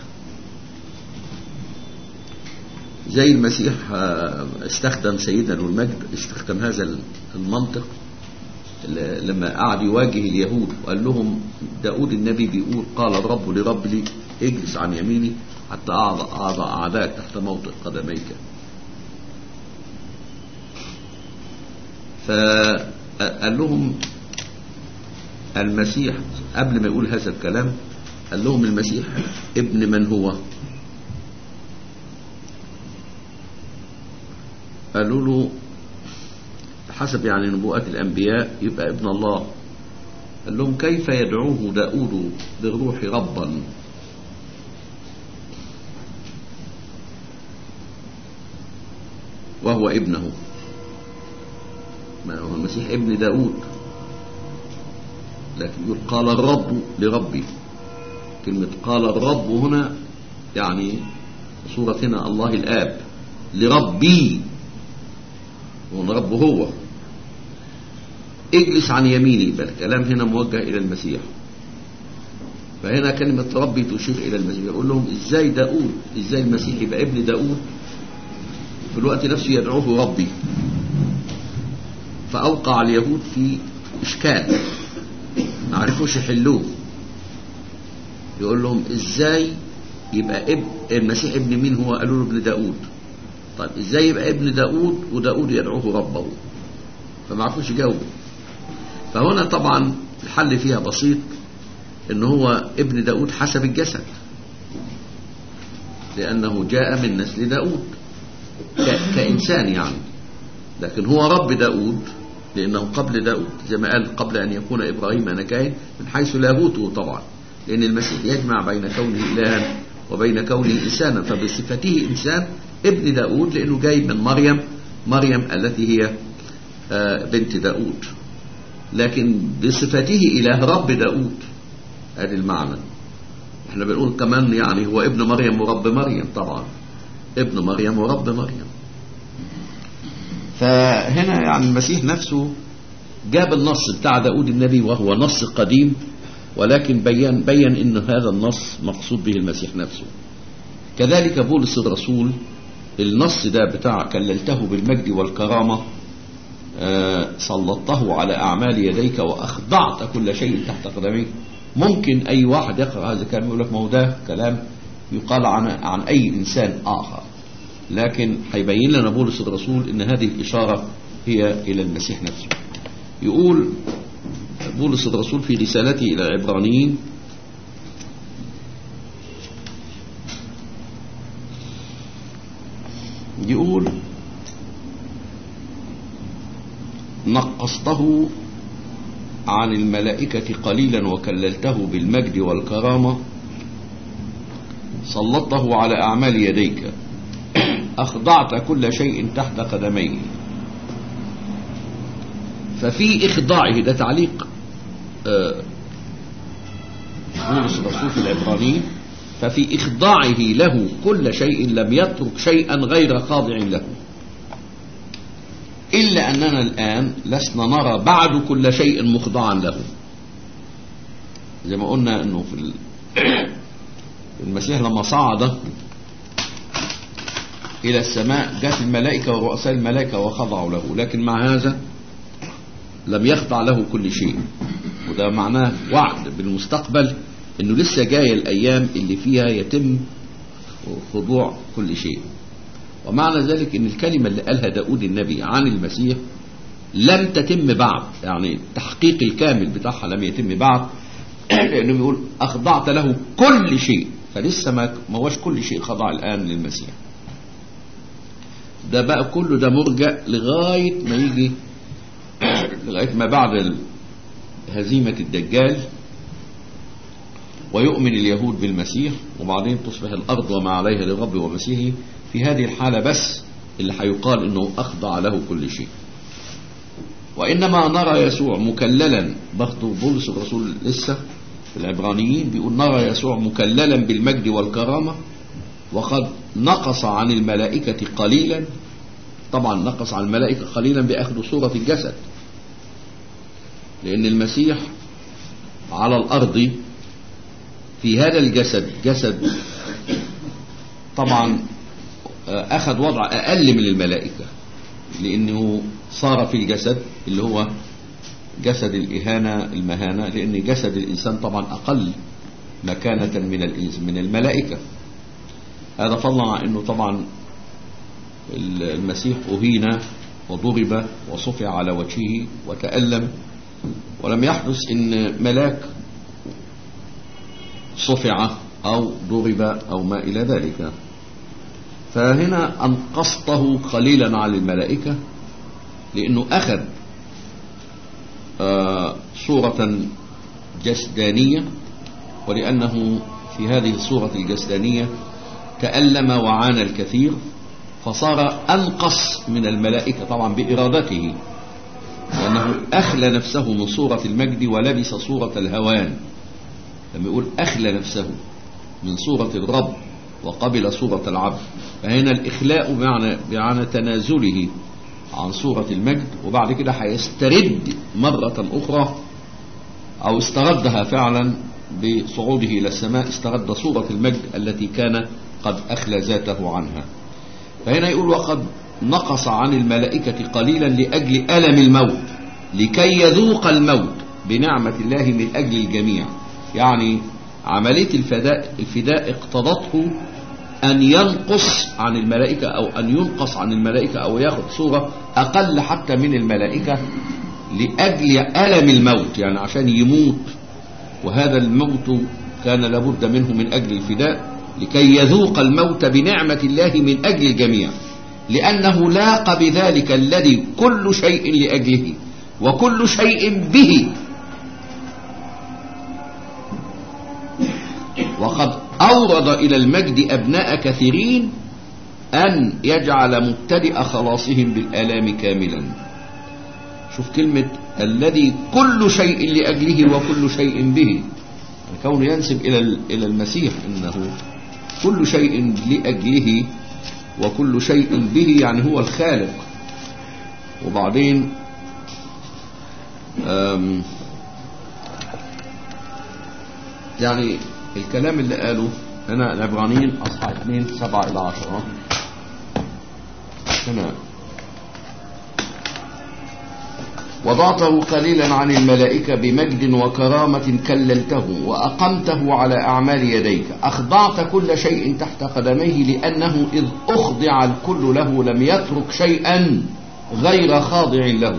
زي المسيح آه، استخدم سيدنا له المجد استخدم هذا المنطق ل- لما قعد يواجه اليهود وقال لهم داود النبي بيقول قال الرب لرب لي اجلس عن يميني حتى أعضى أعضى أعداءك تحت موطئ قدميك فقال لهم المسيح قبل ما يقول هذا الكلام قال لهم المسيح ابن من هو قالوا له حسب يعني نبوءات الأنبياء يبقى ابن الله قال لهم كيف يدعوه داود بالروح ربا وهو ابنه ما هو المسيح ابن داود لكن يقول قال الرب لربي كلمة قال الرب هنا يعني صورة هنا الله الآب لربي هو رب هو اجلس عن يميني بل الكلام هنا موجه إلى المسيح فهنا كلمة ربي تشير إلى المسيح يقول لهم إزاي داود إزاي المسيح يبقى ابن داود في الوقت نفسه يدعوه ربي فأوقع اليهود في إشكال ما عرفوش يحلوه يقول لهم إزاي يبقى ابن المسيح ابن مين هو قالوا له ابن داود طيب إزاي يبقى ابن داود وداود يدعوه ربه فما عرفوش يجاوبوا فهنا طبعا الحل فيها بسيط ان هو ابن داود حسب الجسد لأنه جاء من نسل داود كإنسان يعني لكن هو رب داود لأنه قبل داود زي ما قال قبل أن يكون إبراهيم أنا كائن من حيث لاهوته طبعا لأن المسيح يجمع بين كونه إلها وبين كونه إنسانا فبصفته إنسان ابن داود لأنه جاي من مريم مريم التي هي بنت داود لكن بصفته إله رب داود هذا المعنى احنا بنقول كمان يعني هو ابن مريم ورب مريم طبعا ابن مريم ورب مريم فهنا يعني المسيح نفسه جاب النص بتاع داود النبي وهو نص قديم ولكن بين بين ان هذا النص مقصود به المسيح نفسه كذلك بولس الرسول النص ده بتاع كللته بالمجد والكرامة آه سلطته على أعمال يديك وأخضعت كل شيء تحت قدميك ممكن أي واحد يقرأ هذا الكلام يقول لك ما هو ده كلام يقال عن, عن أي إنسان آخر لكن هيبين لنا بولس الرسول ان هذه الإشارة هي إلى المسيح نفسه يقول بولس الرسول في رسالته إلى العبرانيين يقول نقصته عن الملائكة قليلا وكللته بالمجد والكرامة سلطته على أعمال يديك أخضعت كل شيء تحت قدميه ففي إخضاعه ده تعليق بولس الرسول في العبرانيين ففي إخضاعه له كل شيء لم يترك شيئا غير خاضع له إلا أننا الآن لسنا نرى بعد كل شيء مخضعا له زي ما قلنا أنه في المسيح لما صعد إلى السماء جاءت الملائكة ورؤساء الملائكة وخضعوا له لكن مع هذا لم يخضع له كل شيء وده معناه وعد بالمستقبل انه لسه جاية الايام اللي فيها يتم خضوع كل شيء ومعنى ذلك ان الكلمة اللي قالها داود النبي عن المسيح لم تتم بعد يعني التحقيق الكامل بتاعها لم يتم بعد لانه بيقول اخضعت له كل شيء فلسه ما ما هوش كل شيء خضع الان للمسيح ده بقى كله ده مرجع لغاية ما يجي لغاية ما بعد هزيمة الدجال ويؤمن اليهود بالمسيح وبعدين تصبح الأرض وما عليها للرب ومسيحه في هذه الحالة بس اللي هيقال انه أخضع له كل شيء وإنما نرى يسوع مكللا برضه بولس الرسول لسه في العبرانيين بيقول نرى يسوع مكللا بالمجد والكرامة وقد نقص عن الملائكة قليلا طبعا نقص عن الملائكة قليلا بأخذ صورة الجسد لأن المسيح على الأرض في هذا الجسد جسد طبعا أخذ وضع أقل من الملائكة لأنه صار في الجسد اللي هو جسد الإهانة المهانة لأن جسد الإنسان طبعا أقل مكانة من من الملائكة هذا فضلا عن أنه طبعا المسيح أهين وضرب وصفع على وجهه وتألم ولم يحدث ان ملاك صفع او ضرب او ما الى ذلك فهنا انقصته قليلا على الملائكة لأنه أخذ آه صورة جسدانية ولأنه في هذه الصورة الجسدانية تألم وعانى الكثير فصار أنقص من الملائكة طبعا بإرادته لأنه أخلى نفسه من صورة المجد ولبس صورة الهوان لما يقول أخلى نفسه من صورة الرب وقبل صورة العبد فهنا الإخلاء بمعنى, بمعنى تنازله عن صورة المجد وبعد كده هيسترد مرة أخرى أو استردها فعلا بصعوده إلى السماء استرد صورة المجد التي كان قد أخلى ذاته عنها فهنا يقول وقد نقص عن الملائكة قليلا لأجل ألم الموت لكي يذوق الموت بنعمة الله من أجل الجميع يعني عملية الفداء, الفداء اقتضته أن ينقص عن الملائكة أو أن ينقص عن الملائكة أو ياخذ صورة أقل حتى من الملائكة لأجل ألم الموت يعني عشان يموت وهذا الموت كان لابد منه من أجل الفداء لكي يذوق الموت بنعمة الله من أجل الجميع لأنه لاق بذلك الذي كل شيء لأجله وكل شيء به وقد أورد إلى المجد أبناء كثيرين أن يجعل مبتدئ خلاصهم بالآلام كاملا شوف كلمة الذي كل شيء لأجله وكل شيء به الكون ينسب إلى إلى المسيح إنه كل شيء لأجله وكل شيء به يعني هو الخالق وبعدين يعني الكلام اللي قاله هنا العبرانيين أصحى 2 7 إلى 10 هنا وضعته قليلا عن الملائكة بمجد وكرامة كللته وأقمته على أعمال يديك أخضعت كل شيء تحت قدميه لأنه إذ أخضع الكل له لم يترك شيئا غير خاضع له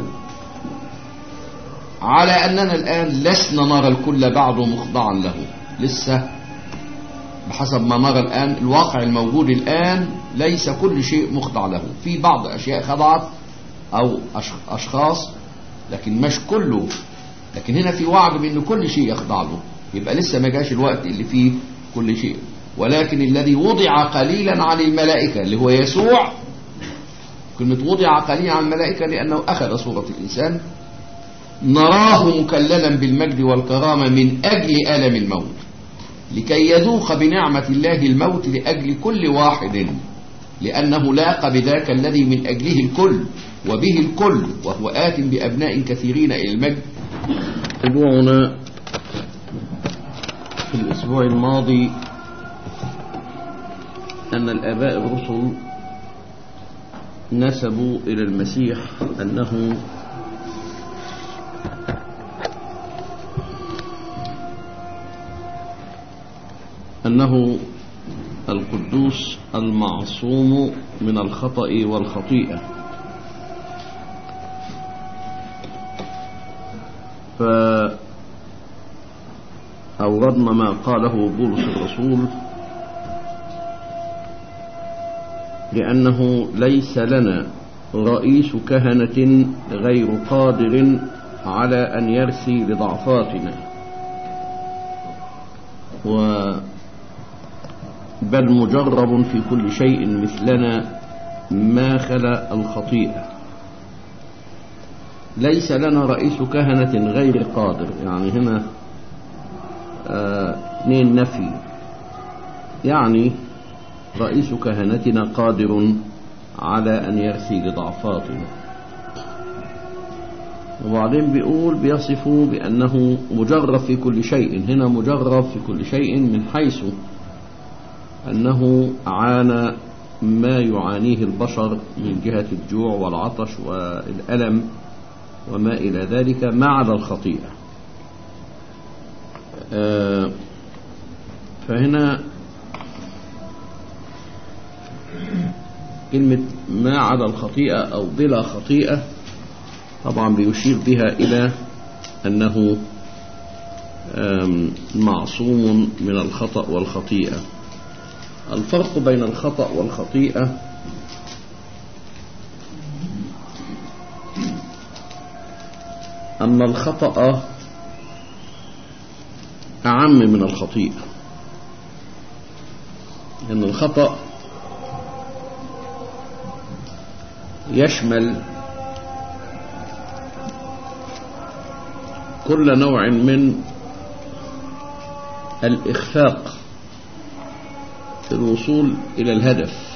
على أننا الآن لسنا نرى الكل بعد مخضعا له لسه بحسب ما نرى الآن الواقع الموجود الآن ليس كل شيء مخضع له في بعض أشياء خضعت أو أشخاص لكن مش كله لكن هنا في وعد بأن كل شيء يخضع له يبقى لسه ما جاش الوقت اللي فيه كل شيء ولكن الذي وضع قليلا عن الملائكة اللي هو يسوع كلمة وضع قليلا عن الملائكة لأنه أخذ صورة الإنسان نراه مكللا بالمجد والكرامة من أجل ألم الموت لكي يذوق بنعمة الله الموت لأجل كل واحد لأنه لاق بذاك الذي من أجله الكل وبه الكل وهو آت بأبناء كثيرين إلى المجد موضوعنا في الأسبوع الماضي أن الآباء الرسل نسبوا إلى المسيح أنه أنه القدوس المعصوم من الخطأ والخطيئة فأوردنا ما قاله بولس الرسول لأنه ليس لنا رئيس كهنة غير قادر على أن يرثي لضعفاتنا و بل مجرب في كل شيء مثلنا ما خلا الخطيئة ليس لنا رئيس كهنة غير قادر يعني هنا اثنين آه نفي يعني رئيس كهنتنا قادر على أن يرثي لضعفاتنا وبعدين بيقول بيصفه بأنه مجرب في كل شيء هنا مجرب في كل شيء من حيث أنه عانى ما يعانيه البشر من جهة الجوع والعطش والألم وما إلى ذلك ما عدا الخطيئة آه فهنا كلمة ما عدا الخطيئة أو بلا خطيئة طبعا بيشير بها إلى أنه معصوم من الخطأ والخطيئة الفرق بين الخطأ والخطيئة أن الخطأ أعم من الخطيئة أن الخطأ يشمل كل نوع من الإخفاق في الوصول إلى الهدف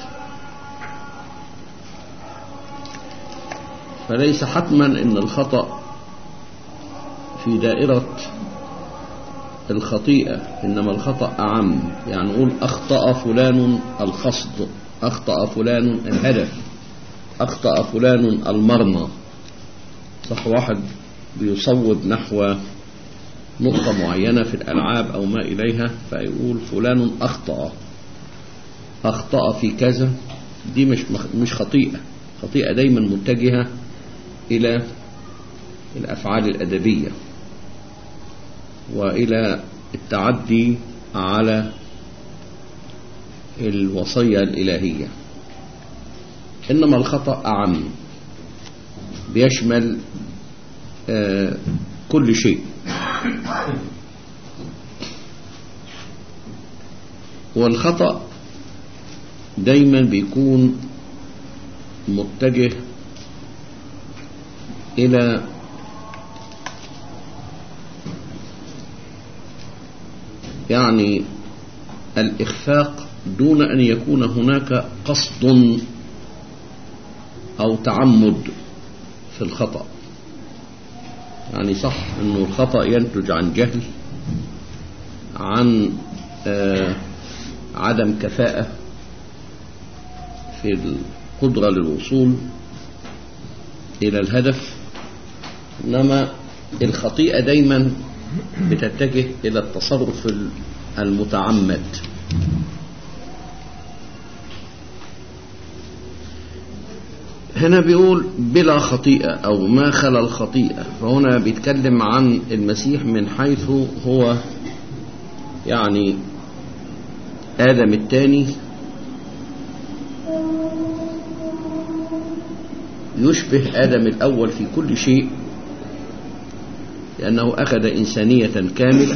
فليس حتما ان الخطأ في دائرة الخطيئة إنما الخطأ أعم يعني نقول أخطأ فلان القصد أخطأ فلان الهدف أخطأ فلان المرمى صح واحد بيصوب نحو نقطة معينة في الألعاب أو ما إليها فيقول فلان أخطأ أخطأ في كذا دي مش مش خطيئة خطيئة دايما متجهة إلى الأفعال الأدبية وإلى التعدي على الوصية الإلهية إنما الخطأ أعم بيشمل آه كل شيء والخطأ دايما بيكون متجه إلى يعني الإخفاق دون أن يكون هناك قصد أو تعمد في الخطأ يعني صح أنه الخطأ ينتج عن جهل عن آه عدم كفاءة في القدرة للوصول إلى الهدف إنما الخطيئة دايما بتتجه إلى التصرف المتعمد هنا بيقول بلا خطيئة أو ما خلا الخطيئة فهنا بيتكلم عن المسيح من حيث هو يعني آدم الثاني يشبه آدم الأول في كل شيء لأنه أخذ إنسانية كاملة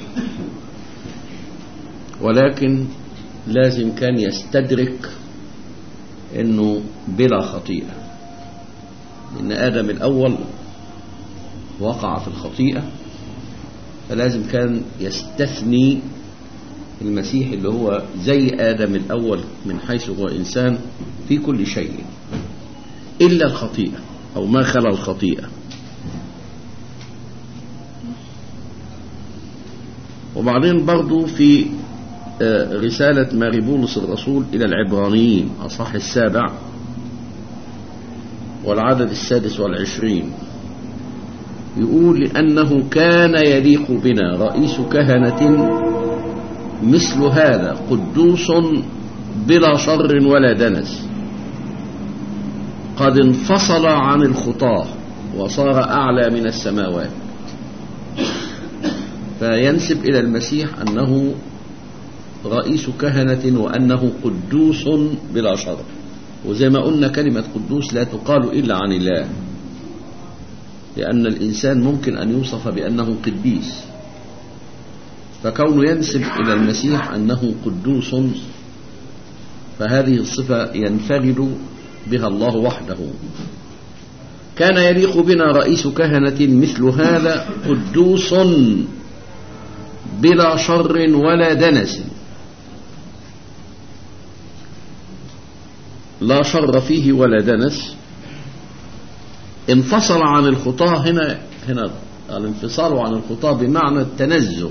ولكن لازم كان يستدرك أنه بلا خطيئة لأن آدم الأول وقع في الخطيئة فلازم كان يستثني المسيح اللي هو زي آدم الأول من حيث هو إنسان في كل شيء إلا الخطيئة أو ما خلا الخطيئة وبعدين برضو في رسالة ماري بولس الرسول إلى العبرانيين أصح السابع والعدد السادس والعشرين يقول لأنه كان يليق بنا رئيس كهنة مثل هذا قدوس بلا شر ولا دنس قد انفصل عن الخطاه وصار أعلى من السماوات فينسب إلى المسيح أنه رئيس كهنة وأنه قدوس بلا شر وزي ما قلنا كلمة قدوس لا تقال إلا عن الله لأن الإنسان ممكن أن يوصف بأنه قديس فكونه ينسب إلى المسيح أنه قدوس فهذه الصفة ينفرد بها الله وحده كان يليق بنا رئيس كهنة مثل هذا قدوس بلا شر ولا دنس لا شر فيه ولا دنس انفصل عن الخطاة هنا هنا الانفصال عن الخطاة بمعنى التنزه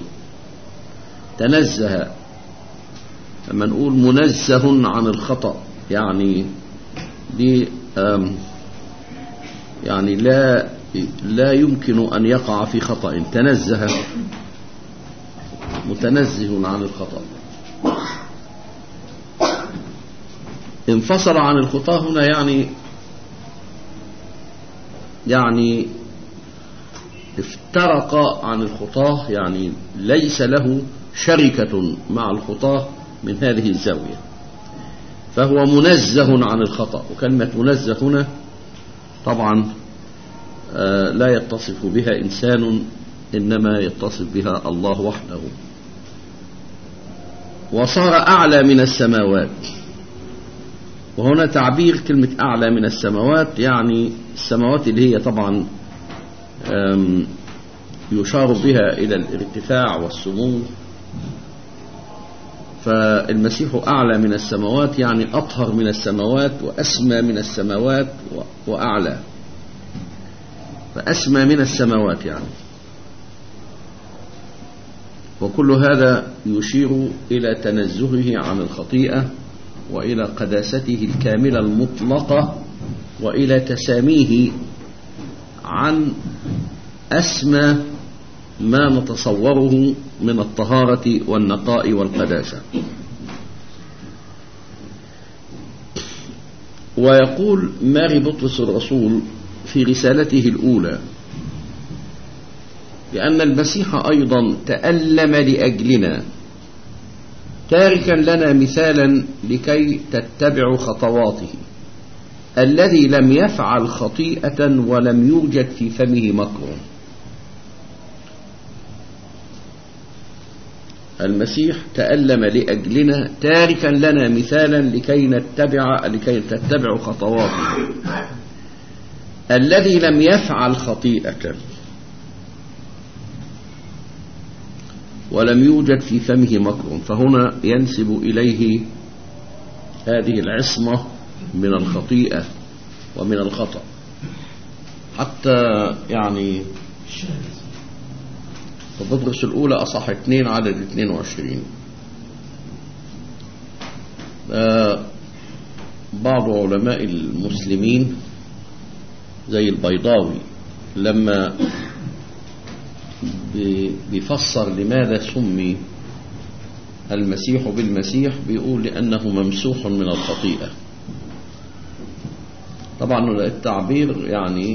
تنزه لما نقول منزه عن الخطأ يعني دي يعني لا لا يمكن أن يقع في خطأ تنزه متنزه عن الخطأ انفصل عن الخطاة هنا يعني يعني افترق عن الخطاة يعني ليس له شركة مع الخطاة من هذه الزاوية فهو منزه عن الخطأ وكلمة منزه هنا طبعا آه، لا يتصف بها إنسان إنما يتصف بها الله وحده وصار أعلى من السماوات وهنا تعبير كلمة أعلى من السماوات يعني السماوات اللي هي طبعا أم، يشار بها إلى الارتفاع والسمو فالمسيح أعلى من السماوات يعني أطهر من السماوات وأسمى من السماوات و- وأعلى فأسمى من السماوات يعني وكل هذا يشير إلى تنزهه عن الخطيئة وإلى قداسته الكاملة المطلقة وإلى تساميه عن أسمى ما نتصوره من الطهارة والنقاء والقداسة ويقول ماري بطرس الرسول في رسالته الأولى لأن المسيح أيضا تألم لأجلنا تاركا لنا مثالا لكي تتبعوا خطواته الذي لم يفعل خطيئة ولم يوجد في فمه مكر المسيح تألم لأجلنا تاركا لنا مثالا لكي نتبع لكي تتبعوا خطواته الذي لم يفعل خطيئة ولم يوجد في فمه مكر فهنا ينسب إليه هذه العصمة من الخطيئة ومن الخطأ حتى يعني فبطرس الأولى أصح اثنين عدد 22 آه، بعض علماء المسلمين زي البيضاوي لما بي- بيفسر لماذا سمي المسيح بالمسيح بيقول لأنه ممسوح من الخطيئة طبعا التعبير يعني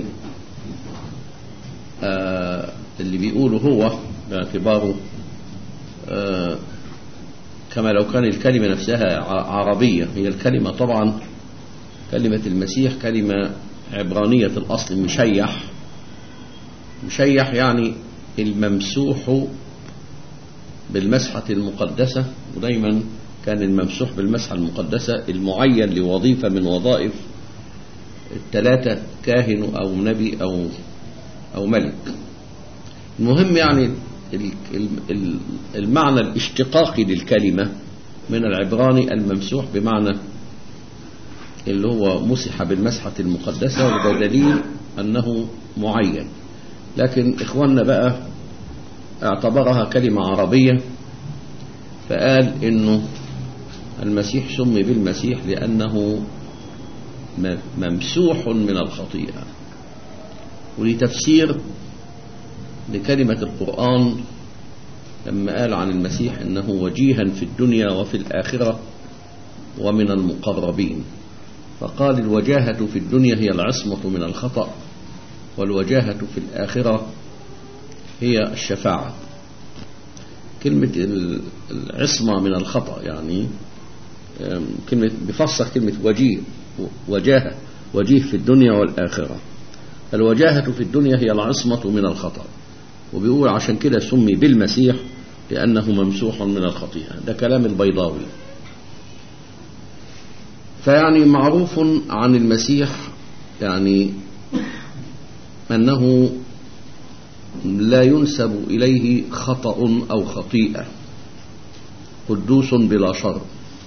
آه اللي بيقوله هو باعتباره آه كما لو كان الكلمة نفسها ع- عربية هي الكلمة طبعا كلمة المسيح كلمة عبرانية الأصل مشيح مشيح يعني الممسوح بالمسحة المقدسة ودايما كان الممسوح بالمسحة المقدسة المعين لوظيفة من وظائف الثلاثة كاهن أو نبي أو أو ملك المهم يعني ال- ال- ال- المعنى الاشتقاقي للكلمة من العبراني الممسوح بمعنى اللي هو مسح بالمسحة المقدسة وده دليل أنه معين لكن إخواننا بقى اعتبرها كلمة عربية فقال إنه المسيح سمي بالمسيح لأنه م- ممسوح من الخطيئة ولتفسير لكلمة القرآن لما قال عن المسيح إنه وجيها في الدنيا وفي الآخرة ومن المقربين فقال الوجاهة في الدنيا هي العصمة من الخطأ والوجاهة في الآخرة هي الشفاعة كلمة ال- العصمة من الخطأ يعني أم، كلمة بفسر كلمة وجيه وجاهة وجيه في الدنيا والآخرة الوجاهة في الدنيا هي العصمة من الخطأ وبيقول عشان كده سمي بالمسيح لأنه ممسوح من الخطيئة ده كلام البيضاوي فيعني معروف عن المسيح يعني أنه لا ينسب إليه خطأ أو خطيئة قدوس بلا شر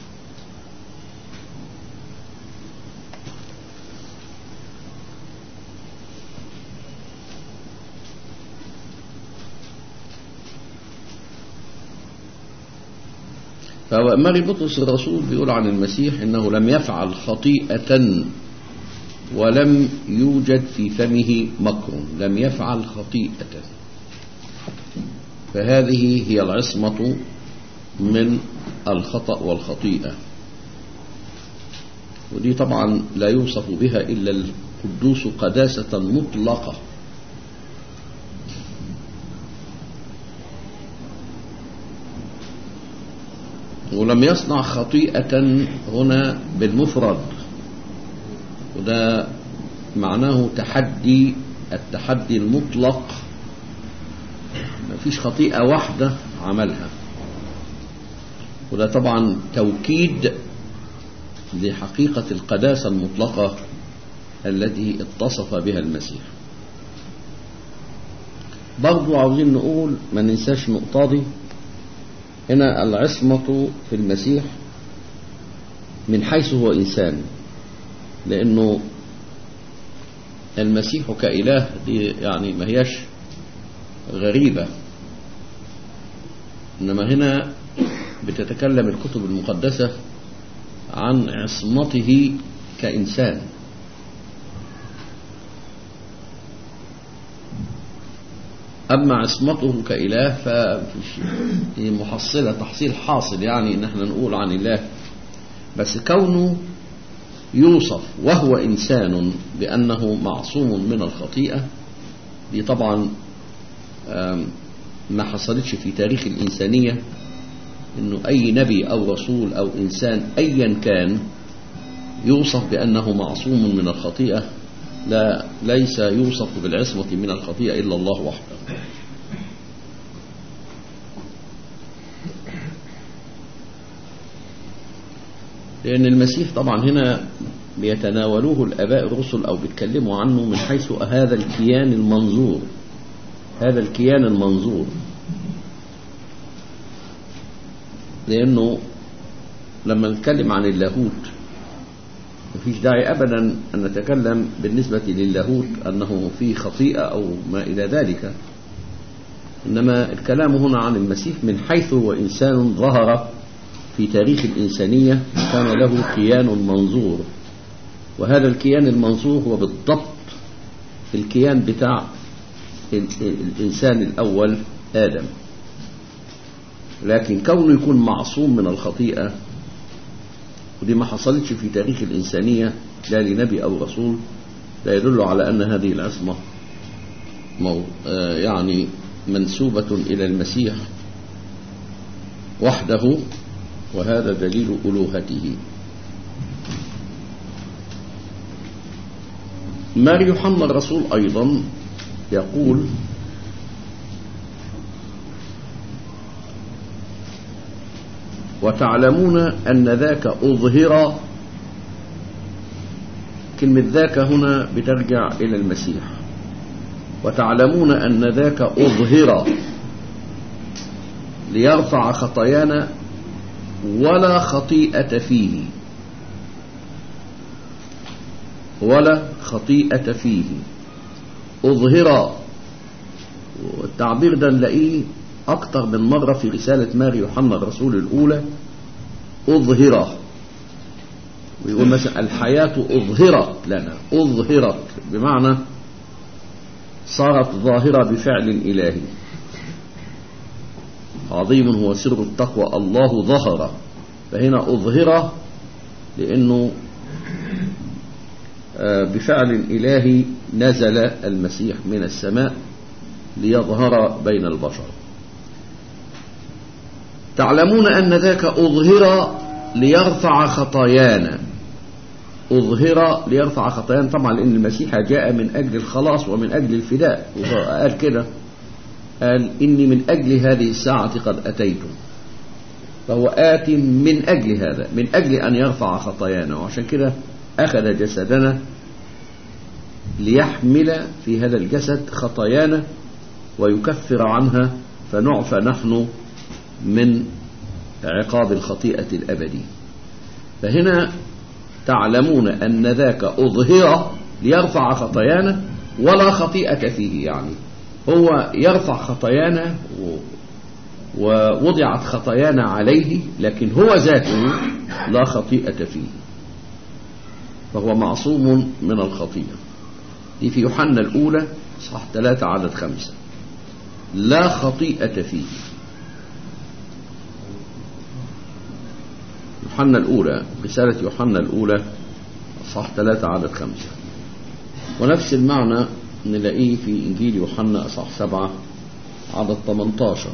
فهو ماري بطرس الرسول بيقول عن المسيح انه لم يفعل خطيئة ولم يوجد في فمه مكر لم يفعل خطيئة فهذه هي العصمة من الخطأ والخطيئة ودي طبعا لا يوصف بها إلا القدوس قداسة مطلقة ولم يصنع خطيئة هنا بالمفرد وده معناه تحدي التحدي المطلق مفيش خطيئة واحدة عملها وده طبعا توكيد لحقيقة القداسة المطلقة التي اتصف بها المسيح برضو عاوزين نقول ما ننساش النقطة دي هنا العصمة في المسيح من حيث هو إنسان لأنه المسيح كإله دي يعني ما هياش غريبة إنما هنا بتتكلم الكتب المقدسة عن عصمته كإنسان أما عصمته كإله ففي محصلة تحصيل حاصل يعني إن احنا نقول عن الله بس كونه يوصف وهو إنسان بأنه معصوم من الخطيئة دي طبعا ما حصلتش في تاريخ الإنسانية إنه أي نبي أو رسول أو إنسان أيا كان يوصف بأنه معصوم من الخطيئة لا ليس يوصف بالعصمة من الخطيئة إلا الله وحده لأن المسيح طبعا هنا بيتناولوه الآباء الرسل أو بيتكلموا عنه من حيث هذا الكيان المنظور هذا الكيان المنظور لأنه لما نتكلم عن اللاهوت مفيش داعي أبدا أن نتكلم بالنسبة للاهوت أنه في خطيئة أو ما إلى ذلك إنما الكلام هنا عن المسيح من حيث هو إنسان ظهر في تاريخ الإنسانية كان له كيان منظور وهذا الكيان المنظور هو بالضبط الكيان بتاع الإنسان الأول آدم لكن كونه يكون معصوم من الخطيئة ودي ما حصلتش في تاريخ الإنسانية لا لنبي أو رسول لا يدل على أن هذه العصمة يعني منسوبة إلى المسيح وحده وهذا دليل ألوهته مار يوحنا الرسول أيضا يقول وتعلمون أن ذاك أظهر كلمة ذاك هنا بترجع إلى المسيح وتعلمون أن ذاك أظهر ليرفع خطايانا ولا خطيئة فيه ولا خطيئة فيه أظهر والتعبير ده نلاقيه أكتر من مرة في رسالة ماري يوحنا الرسول الأولى أظهر ويقول مثلا الحياة أظهرت لنا أظهرت بمعنى صارت ظاهرة بفعل إلهي عظيم هو سر التقوى الله ظهر فهنا أظهر لأنه بفعل إلهي نزل المسيح من السماء ليظهر بين البشر تعلمون أن ذاك أظهر ليرفع خطايانا أظهر ليرفع خطايانا طبعا لأن المسيح جاء من أجل الخلاص ومن أجل الفداء قال كده قال إني من أجل هذه الساعة قد أتيت فهو آت من أجل هذا من أجل أن يرفع خطايانا وعشان كده أخذ جسدنا ليحمل في هذا الجسد خطايانا ويكفر عنها فنعفى نحن من عقاب الخطيئة الأبدي فهنا تعلمون أن ذاك أظهر ليرفع خطايانا ولا خطيئة فيه يعني هو يرفع خطايانا ووضعت خطايانا عليه لكن هو ذاته لا خطيئة فيه فهو معصوم من الخطيئة دي في يوحنا الأولى صح ثلاثة عدد خمسة لا خطيئة فيه يوحنا الأولى رسالة يوحنا الأولى صح ثلاثة عدد خمسة ونفس المعنى نلاقيه في إنجيل يوحنا أصح سبعة عدد 18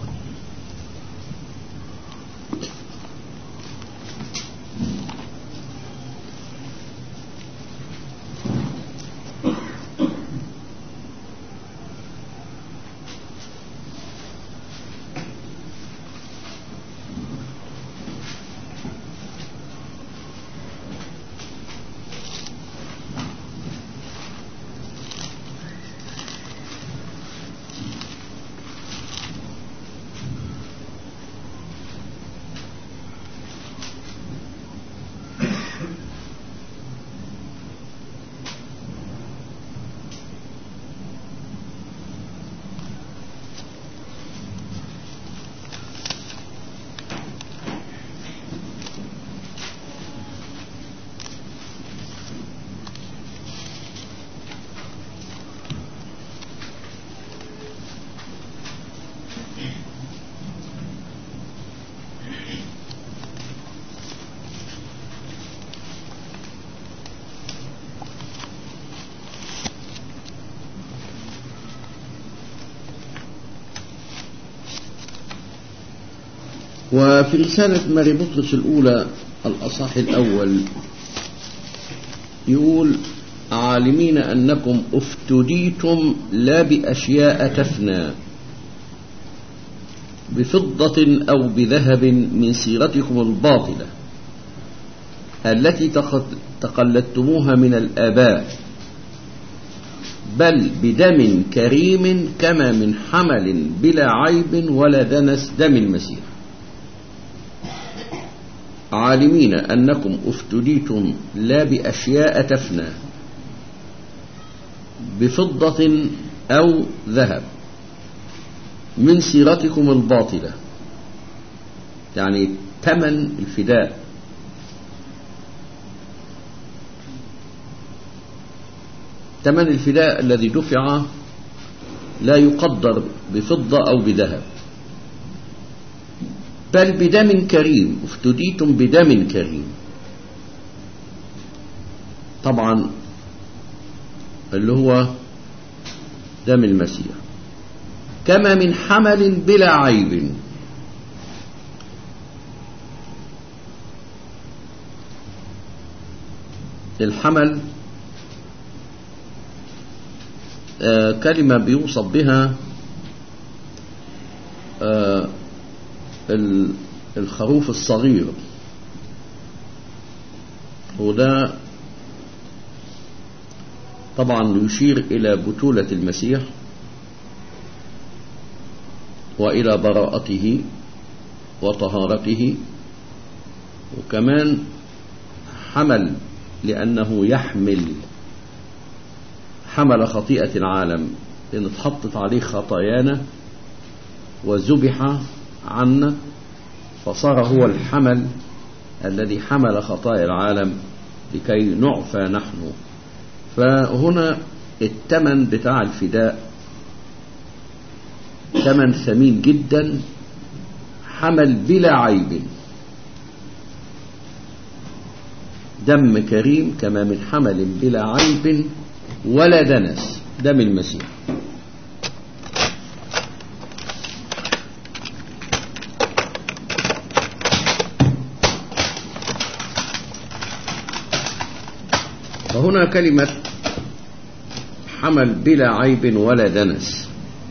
وفي رسالة ماري بطرس الأولى الأصح الأول يقول عالمين أنكم افتديتم لا بأشياء تفنى بفضة أو بذهب من سيرتكم الباطلة التي تقلدتموها من الآباء بل بدم كريم كما من حمل بلا عيب ولا دنس دم المسيح عالمين أنكم افتديتم لا بأشياء تفنى بفضة أو ذهب من سيرتكم الباطلة يعني ثمن الفداء ثمن الفداء الذي دفع لا يقدر بفضة أو بذهب بل بدم كريم افتديتم بدم كريم طبعا اللي هو دم المسيح كما من حمل بلا عيب الحمل آه كلمة بيوصف بها آه الخروف الصغير وده طبعا يشير إلى بطولة المسيح وإلى براءته وطهارته وكمان حمل لأنه يحمل حمل خطيئة العالم لأن اتحطت عليه خطايانا وذبح عنا فصار هو الحمل الذي حمل خطايا العالم لكي نعفى نحن فهنا الثمن بتاع الفداء ثمن ثمين جدا حمل بلا عيب دم كريم كما من حمل بلا عيب ولا دنس دم المسيح فهنا كلمة حمل بلا عيب ولا دنس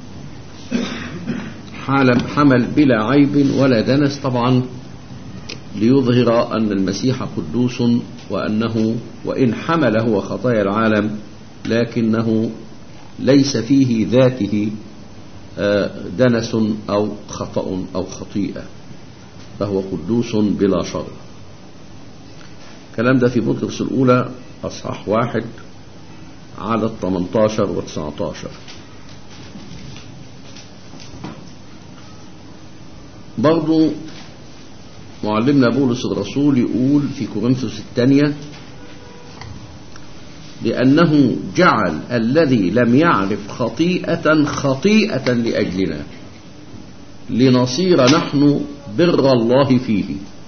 حمل بلا عيب ولا دنس طبعا ليظهر أن المسيح قدوس وأنه وإن حمل هو خطايا العالم لكنه ليس فيه ذاته دنس أو خطأ أو خطيئة فهو قدوس بلا شر الكلام ده في بطرس الأولى أصحاح واحد عدد 18 و 19 برضو معلمنا بولس الرسول يقول في كورنثوس الثانية لأنه جعل الذي لم يعرف خطيئة خطيئة لأجلنا لنصير نحن بر الله فيه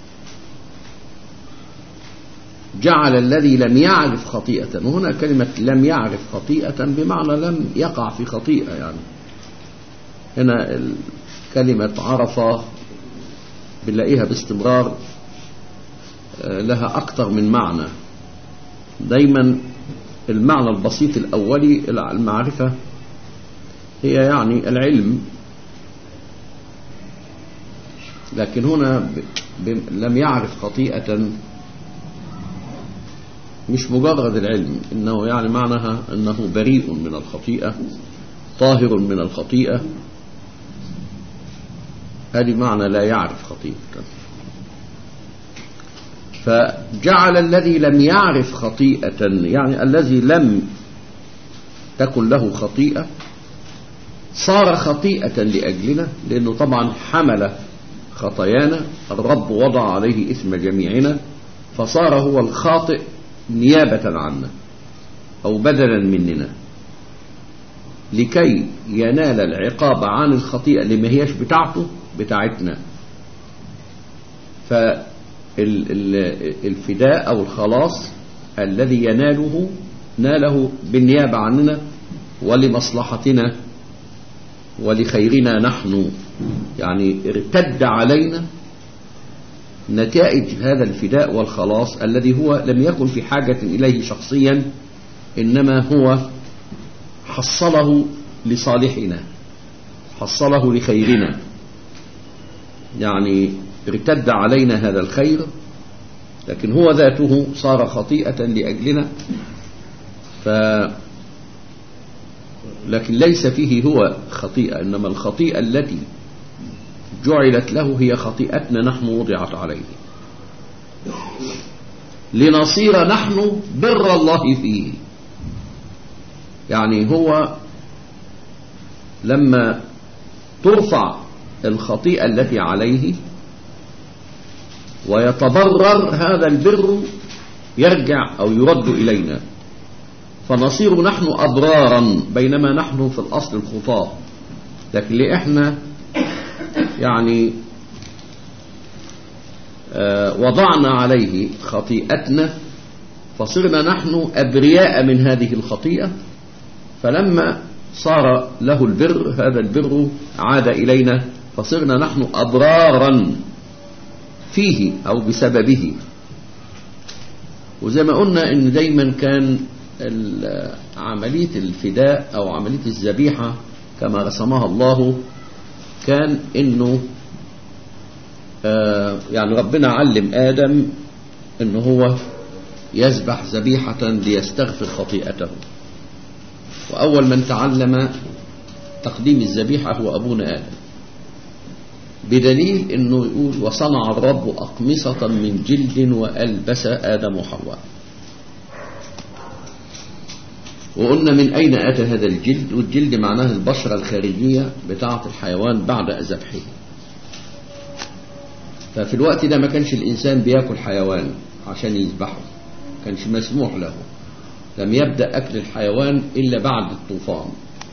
جعل الذي لم يعرف خطيئة وهنا كلمة لم يعرف خطيئة بمعنى لم يقع في خطيئة يعني هنا كلمة عرفة بنلاقيها باستمرار لها أكثر من معنى دايما المعنى البسيط الأولي المعرفة هي يعني العلم لكن هنا لم يعرف خطيئة مش مجرد العلم إنه يعني معناها أنه بريء من الخطيئة طاهر من الخطيئة هذه معنى لا يعرف خطيئة فجعل الذي لم يعرف خطيئة يعني الذي لم تكن له خطيئة صار خطيئة لأجلنا لأنه طبعا حمل خطايانا الرب وضع عليه إثم جميعنا فصار هو الخاطئ نيابة عنا أو بدلا مننا لكي ينال العقاب عن الخطيئة اللي ما هيش بتاعته بتاعتنا فالفداء أو الخلاص الذي يناله ناله بالنيابة عننا ولمصلحتنا ولخيرنا نحن يعني ارتد علينا نتائج هذا الفداء والخلاص الذي هو لم يكن في حاجة إليه شخصيا إنما هو حصله لصالحنا حصله لخيرنا يعني ارتد علينا هذا الخير لكن هو ذاته صار خطيئة لأجلنا ف لكن ليس فيه هو خطيئة إنما الخطيئة التي جعلت له هي خطيئتنا نحن وضعت عليه لنصير نحن بر الله فيه يعني هو لما ترفع الخطيئة التي عليه ويتبرر هذا البر يرجع أو يرد إلينا فنصير نحن أبرارا بينما نحن في الأصل الخطاة لكن لإحنا يعني آه وضعنا عليه خطيئتنا فصرنا نحن أبرياء من هذه الخطيئة فلما صار له البر هذا البر عاد إلينا فصرنا نحن أبرارا فيه أو بسببه وزي ما قلنا إن دايما كان عملية الفداء أو عملية الذبيحة كما رسمها الله كان إنه آه يعني ربنا علم آدم إنه هو يذبح ذبيحة ليستغفر خطيئته وأول من تعلم تقديم الذبيحة هو أبونا آدم بدليل أنه يقول وصنع الرب أقمصة من جلد وألبس آدم وحواء وقلنا من أين أتى هذا الجلد والجلد معناه البشرة الخارجية بتاعة الحيوان بعد ذبحه ففي الوقت ده ما كانش الإنسان بياكل حيوان عشان يذبحه كانش مسموح له لم يبدأ أكل الحيوان إلا بعد الطوفان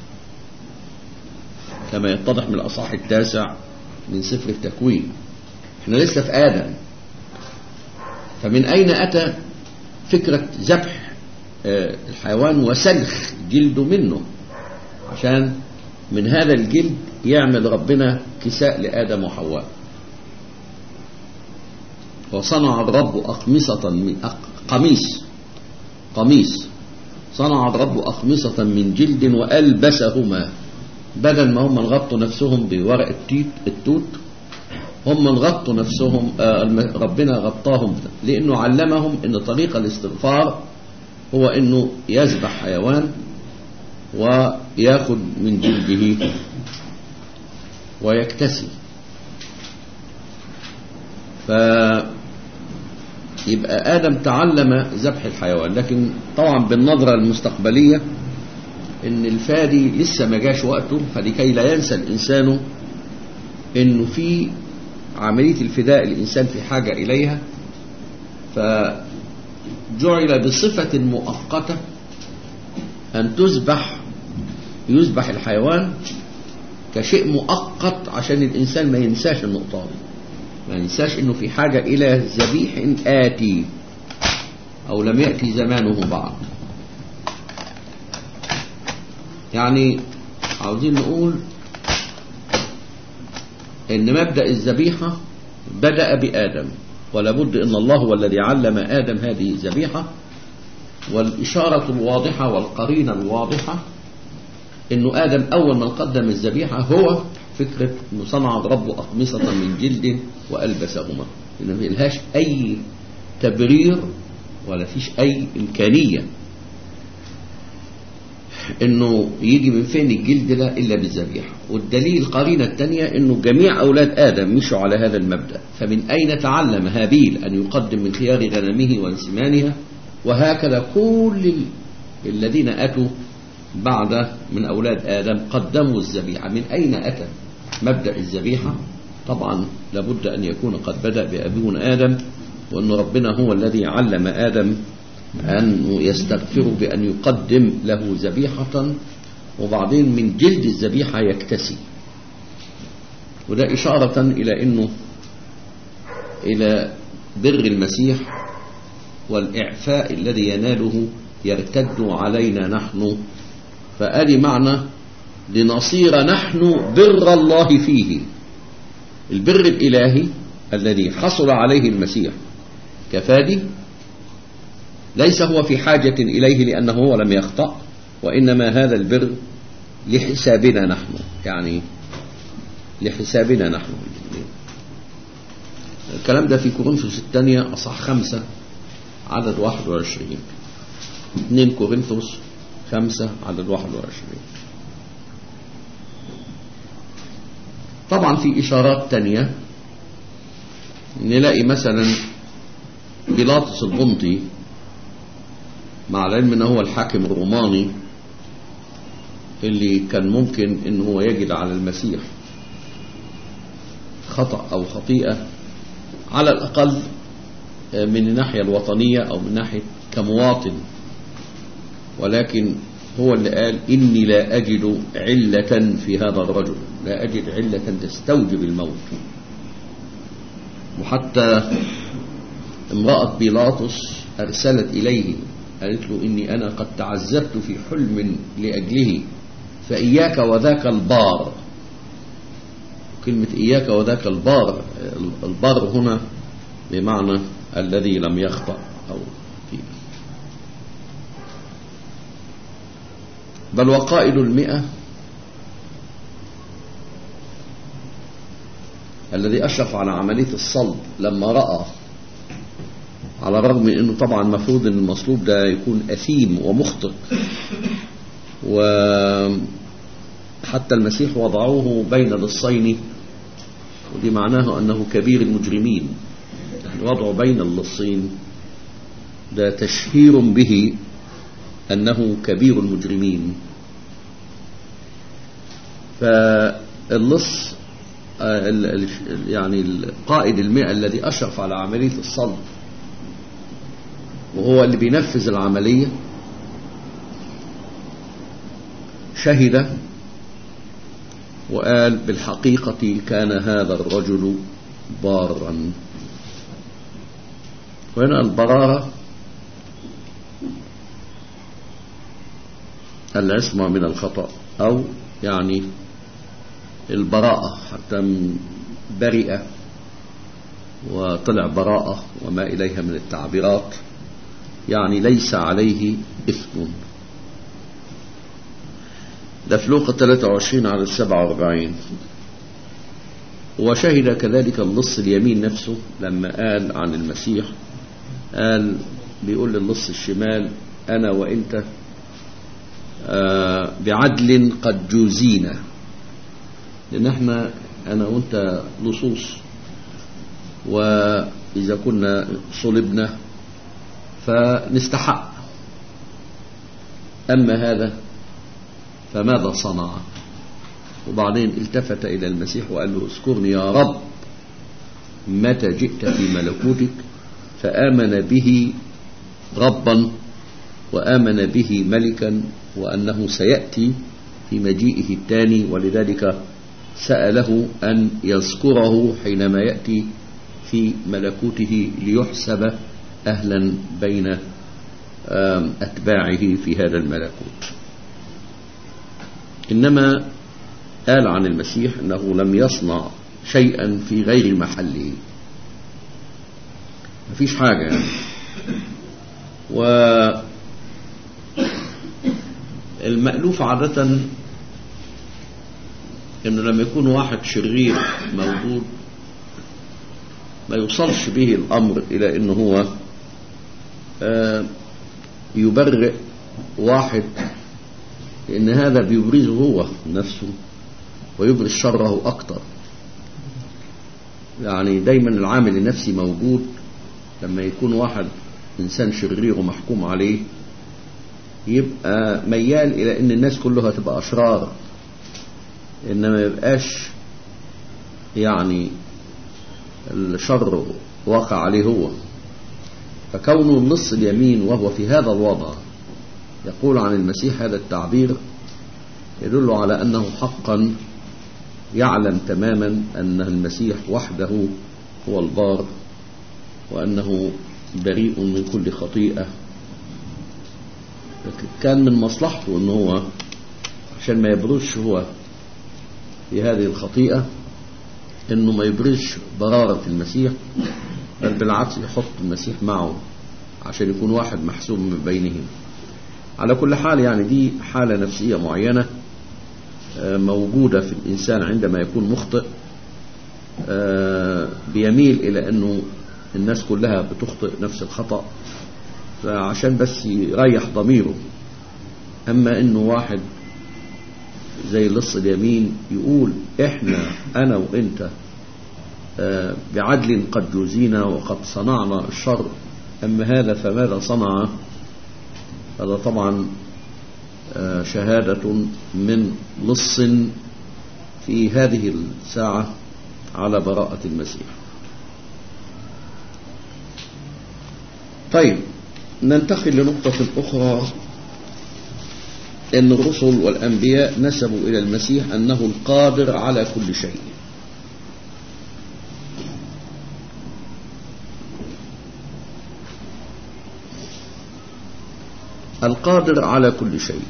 كما يتضح من الأصحاح التاسع من سفر التكوين احنا لسه في آدم فمن أين أتى فكرة ذبح الحيوان وسلخ جلده منه عشان من هذا الجلد يعمل ربنا كساء لآدم وحواء وصنع الرب أقمصة من قميص قميص صنع الرب أقمصة من جلد وألبسهما بدل ما هم غطوا نفسهم بورق التيت التوت هم غطوا نفسهم ربنا غطاهم لأنه علمهم أن طريق الاستغفار هو أنه يذبح حيوان وياخذ من جلده ويكتسي ف يبقى آدم تعلم ذبح الحيوان لكن طبعا بالنظرة المستقبلية ان الفادي لسه ما جاش وقته فلكي لا ينسى الانسان انه في عملية الفداء الانسان في حاجة اليها فجعل بصفة مؤقتة ان تذبح يذبح الحيوان كشيء مؤقت عشان الانسان ما ينساش النقطة دي ما ينساش انه في حاجة الى ذبيح آتي او لم يأتي زمانه بعد يعني عاوزين نقول ان مبدأ الذبيحة بدأ بآدم ولا بد ان الله هو الذي علم آدم هذه الذبيحة والإشارة الواضحة والقرينة الواضحة انه آدم اول من قدم الذبيحة هو فكرة انه صنع الرب أقمصة من جلد وألبسهما انه ما لهاش اي تبرير ولا فيش اي امكانية انه يجي من فين الجلد ده الا بالذبيحه والدليل القرينه الثانيه انه جميع اولاد ادم مشوا على هذا المبدا فمن اين تعلم هابيل ان يقدم من خيار غنمه وانسمانها وهكذا كل الذين اتوا بعد من اولاد ادم قدموا الذبيحه من اين اتى مبدا الذبيحه طبعا لابد ان يكون قد بدا بابونا ادم وان ربنا هو الذي علم ادم أن يستغفر بأن يقدم له ذبيحة وبعدين من جلد الذبيحة يكتسي وده إشارة إلى أنه إلى بر المسيح والإعفاء الذي يناله يرتد علينا نحن فآلي معنى لنصير نحن بر الله فيه البر الإلهي الذي حصل عليه المسيح كفادي ليس هو في حاجة إليه لأنه هو لم يخطأ وإنما هذا البر لحسابنا نحن يعني لحسابنا نحن الكلام ده في كورنثوس الثانية أصح خمسة عدد 21 2 كورنثوس خمسة عدد 21 طبعا في إشارات تانية نلاقي مثلا بيلاطس البنطي مع العلم ان هو الحاكم الروماني اللي كان ممكن ان هو يجد على المسيح خطأ او خطيئة على الاقل من الناحية الوطنية او من ناحية كمواطن ولكن هو اللي قال إني لا أجد علة في هذا الرجل لا أجد علة تستوجب الموت وحتى امرأة بيلاطس أرسلت إليه قالت له إني أنا قد تعذبت في حلم لأجله فإياك وذاك البار كلمة إياك وذاك البار البار هنا بمعنى الذي لم يخطأ أو فيه بل وقائد المئة الذي أشرف على عملية الصلب لما رأى على الرغم من أنه طبعا مفروض أن المصلوب ده يكون أثيم ومخطئ وحتى المسيح وضعوه بين لصين ودي معناه أنه كبير المجرمين يعني وضعه بين اللصين ده تشهير به أنه كبير المجرمين فاللص يعني القائد المئة الذي أشرف على عملية الصلب وهو اللي بينفذ العملية شهد وقال بالحقيقة كان هذا الرجل بارا وهنا البرارة العصمة من الخطأ أو يعني البراءة حتى برئة وطلع براءة وما إليها من التعبيرات يعني ليس عليه إثم ده في لوقا 23 على 47 وشهد كذلك اللص اليمين نفسه لما قال عن المسيح قال بيقول للص الشمال أنا وإنت آه بعدل قد جوزينا لأن احنا أنا وأنت لصوص وإذا كنا صلبنا فنستحق أما هذا فماذا صنع وبعدين التفت إلى المسيح وقال له اذكرني يا رب متى جئت في ملكوتك فآمن به ربا وآمن به ملكا وأنه سيأتي في مجيئه الثاني ولذلك سأله أن يذكره حينما يأتي في ملكوته ليحسب أهلا بين أتباعه في هذا الملكوت إنما قال عن المسيح أنه لم يصنع شيئا في غير محله مفيش حاجة يعني و المألوف عادة انه لما يكون واحد شرير موجود ما يوصلش به الامر الى انه هو آه يبرئ واحد لان هذا بيبرزه هو نفسه ويبرز شره اكتر يعني دايما العامل النفسي موجود لما يكون واحد انسان شرير ومحكوم عليه يبقى ميال الى ان الناس كلها تبقى اشرار انما يبقاش يعني الشر واقع عليه هو فكونه النص اليمين وهو في هذا الوضع يقول عن المسيح هذا التعبير يدل على أنه حقا يعلم تماما أن المسيح وحده هو البار وأنه بريء من كل خطيئة كان من مصلحته أنه هو عشان ما يبرزش هو في هذه الخطيئة انه ما يبرزش برارة المسيح بل بالعكس يحط المسيح معه عشان يكون واحد محسوب من بينهم على كل حال يعني دي حالة نفسية معينة آه، موجودة في الإنسان عندما يكون مخطئ آه، بيميل إلى أنه الناس كلها بتخطئ نفس الخطأ فعشان بس يريح ضميره أما أنه واحد زي لص اليمين يقول إحنا أنا وإنت آه، بعدل قد جوزينا وقد صنعنا الشر أما هذا فماذا صنع هذا طبعا آه، شهادة من لص في هذه الساعة على براءة المسيح طيب ننتقل لنقطة أخرى أن الرسل والأنبياء نسبوا إلى المسيح أنه القادر على كل شيء القادر على كل شيء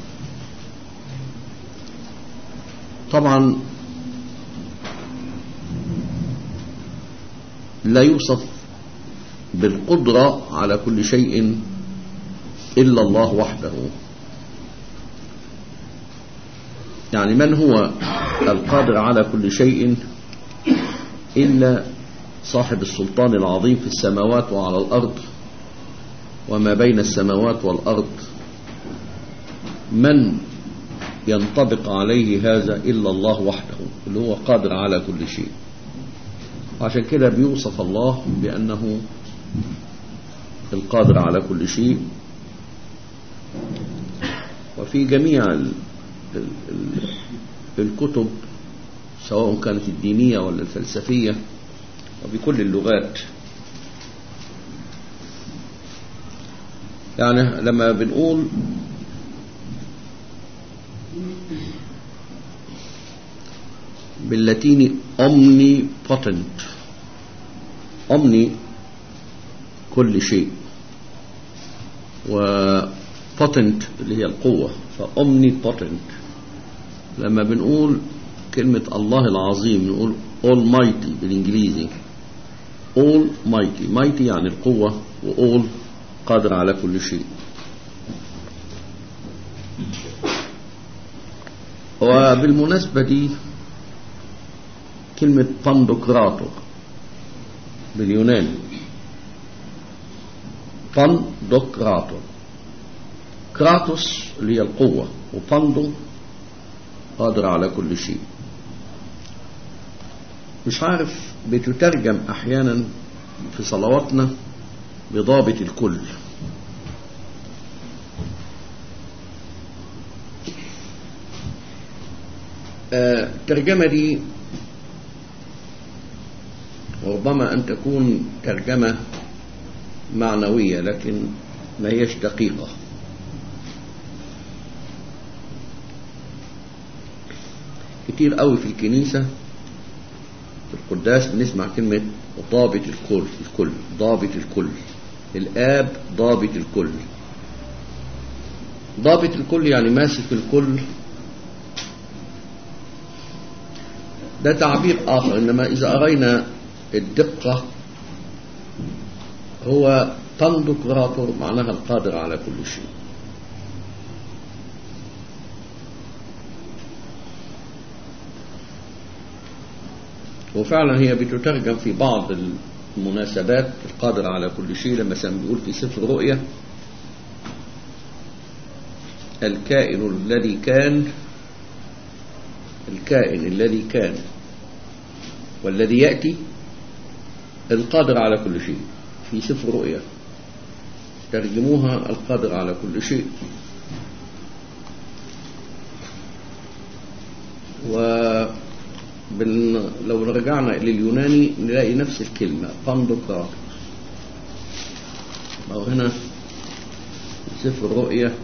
طبعا لا يوصف بالقدرة على كل شيء إلا الله وحده يعني من هو القادر على كل شيء إلا صاحب السلطان العظيم في السماوات وعلى الأرض وما بين السماوات والأرض من ينطبق عليه هذا إلا الله وحده اللي هو قادر على كل شيء عشان كده بيوصف الله بأنه القادر على كل شيء وفي جميع ال ال ال الكتب سواء كانت الدينية ولا الفلسفية وبكل اللغات يعني لما بنقول باللاتيني omnipotent omni كل شيء و potent اللي هي القوة فomnipotent لما بنقول كلمة الله العظيم نقول almighty بالإنجليزي almighty mighty يعني القوة و all قادر على كل شيء وبالمناسبة دي كلمة باندوكراتور باليوناني باندوكراتور كراتوس اللي هي القوة وباندو قادر على كل شيء مش عارف بتترجم أحيانا في صلواتنا بضابط الكل آه، الترجمة دي ربما أن تكون ترجمة معنوية لكن ما هيش دقيقة كتير قوي في الكنيسة في القداس بنسمع كلمة ضابط الكل الكل ضابط الكل الآب ضابط الكل ضابط الكل يعني ماسك الكل ده تعبير آخر إنما إذا أرينا الدقة هو باندوكراتور معناها القادر على كل شيء وفعلا هي بتترجم في بعض المناسبات القادر على كل شيء لما مثلا بيقول في سفر الرؤيا الكائن الذي كان الكائن الذي كان والذي يأتي القادر على كل شيء في سفر رؤيا ترجموها القادر على كل شيء و بال... لو رجعنا لليوناني نلاقي نفس الكلمة باندوكراتوس أو هنا في سفر الرؤيا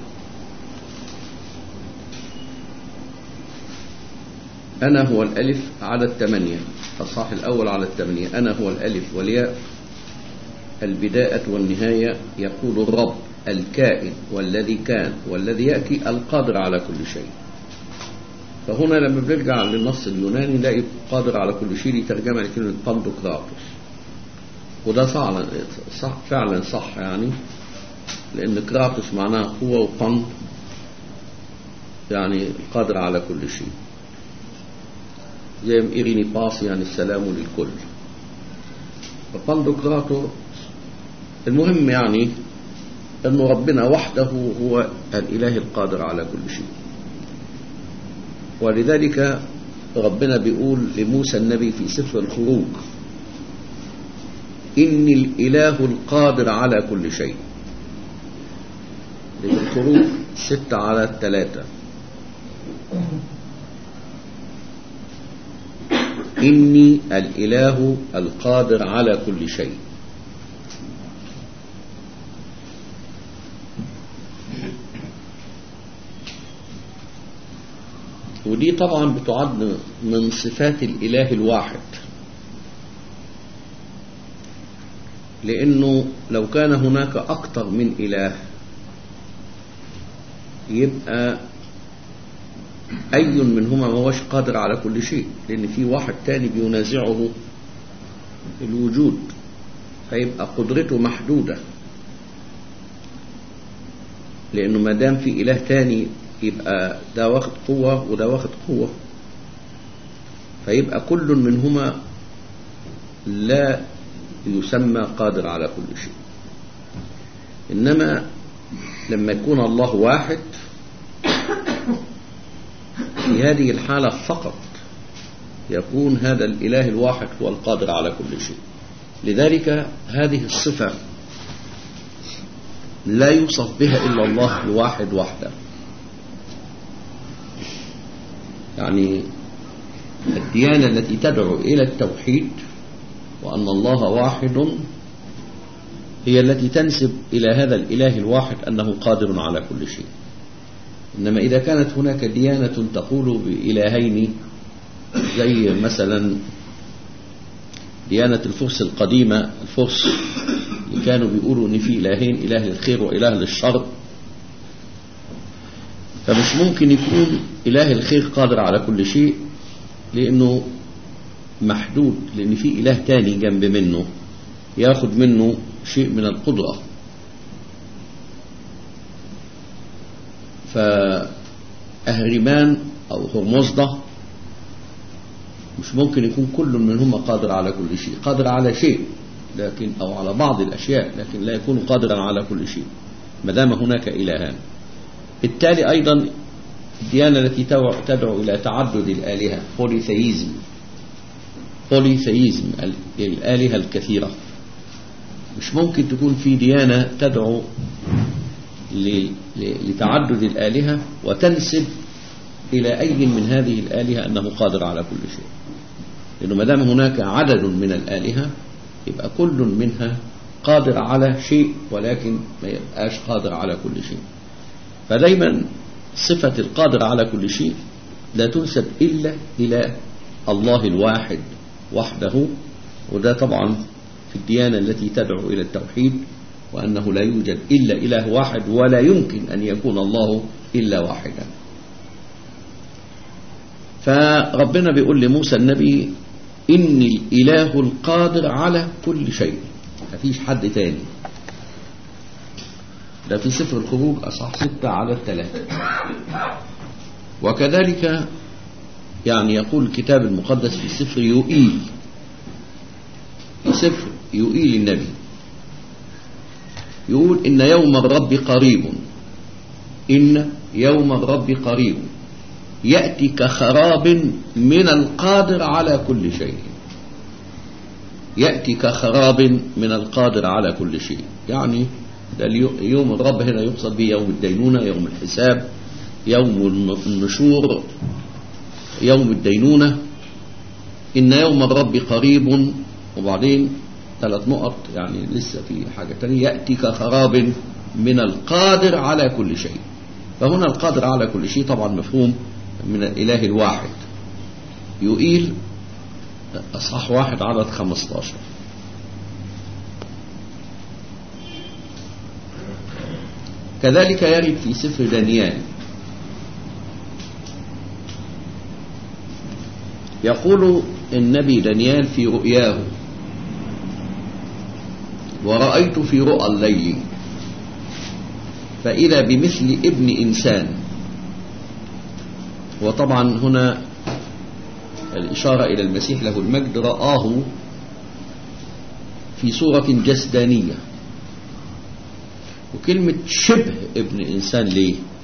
أنا هو الألف على الثمانية الصح الأول على الثمانية أنا هو الألف والياء البداية والنهاية يقول الرب الكائن والذي كان والذي يأتي القادر على كل شيء فهنا لما بنرجع للنص اليوناني نلاقي قادر على كل شيء دي ترجمة لكلمة باندوكراتوس وده فعلا صح فعلا صح يعني لأن كراتوس معناها قوة وباند يعني قادر على كل شيء زي إيريني باس يعني السلام للكل فباندوكراتوس المهم يعني أنه ربنا وحده هو الإله القادر على كل شيء ولذلك ربنا بيقول لموسى النبي في سفر الخروج إني الإله القادر على كل شيء الخروج ستة على الثلاثة إني الإله القادر على كل شيء ودي طبعا بتعد من صفات الإله الواحد لأنه لو كان هناك أكثر من إله يبقى أي منهما ما هوش قادر على كل شيء لأن في واحد تاني بينازعه الوجود فيبقى قدرته محدودة لأنه ما دام في إله تاني يبقى ده واخد قوة وده واخد قوة فيبقى كل منهما لا يسمى قادر على كل شيء إنما لما يكون الله واحد في هذه الحالة فقط يكون هذا الإله الواحد هو القادر على كل شيء لذلك هذه الصفة لا يوصف بها إلا الله الواحد وحده يعني الديانة التي تدعو إلى التوحيد وأن الله واحد هي التي تنسب إلى هذا الإله الواحد أنه قادر على كل شيء إنما إذا كانت هناك ديانة تقول بإلهين زي مثلا ديانة الفرس القديمة الفرس اللي كانوا بيقولوا إن في إلهين إله للخير وإله للشر فمش ممكن يكون إله الخير قادر على كل شيء لأنه محدود لأن في إله تاني جنب منه ياخد منه شيء من القدرة فأهرمان أو هرمزدة مش ممكن يكون كل منهما قادر على كل شيء قادر على شيء لكن أو على بعض الأشياء لكن لا يكون قادرا على كل شيء ما دام هناك إلهان بالتالي أيضا الديانة التي تدعو إلى تعدد الآلهة بوليثيزم بوليثيزم الآلهة الكثيرة مش ممكن تكون في ديانة تدعو لتعدد الآلهة وتنسب إلى أي من هذه الآلهة أنه قادر على كل شيء لأنه ما دام هناك عدد من الآلهة يبقى كل منها قادر على شيء ولكن ما يبقاش قادر على كل شيء فدايما صفة القادر على كل شيء لا تنسب إلا إلى الله الواحد وحده وده طبعا في الديانة التي تدعو إلى التوحيد وأنه لا يوجد إلا إله واحد ولا يمكن أن يكون الله إلا واحدا فربنا بيقول لموسى النبي إني الإله القادر على كل شيء مفيش حد تاني ده في سفر الخروج أصح ستة على الثلاثة وكذلك يعني يقول الكتاب المقدس في سفر يوئيل في سفر يوئيل النبي يقول إن يوم الرب قريب إن يوم الرب قريب يأتي كخراب من القادر على كل شيء يأتي كخراب من القادر على كل شيء يعني ده يوم الرب هنا يقصد به يوم الدينونة يوم الحساب يوم النشور يوم الدينونة إن يوم الرب قريب وبعدين ثلاث نقط يعني لسه في حاجة تانية يأتي كخراب من القادر على كل شيء فهنا القادر على كل شيء طبعا مفهوم من الإله الواحد يؤيل أصح واحد عدد 15 كذلك يرد في سفر دانيال يقول النبي دانيال في رؤياه ورأيت في رؤى الليل فإذا بمثل ابن إنسان وطبعا هنا الإشارة إلى المسيح له المجد رآه في صورة جسدانية وكلمة شبه ابن إنسان ليه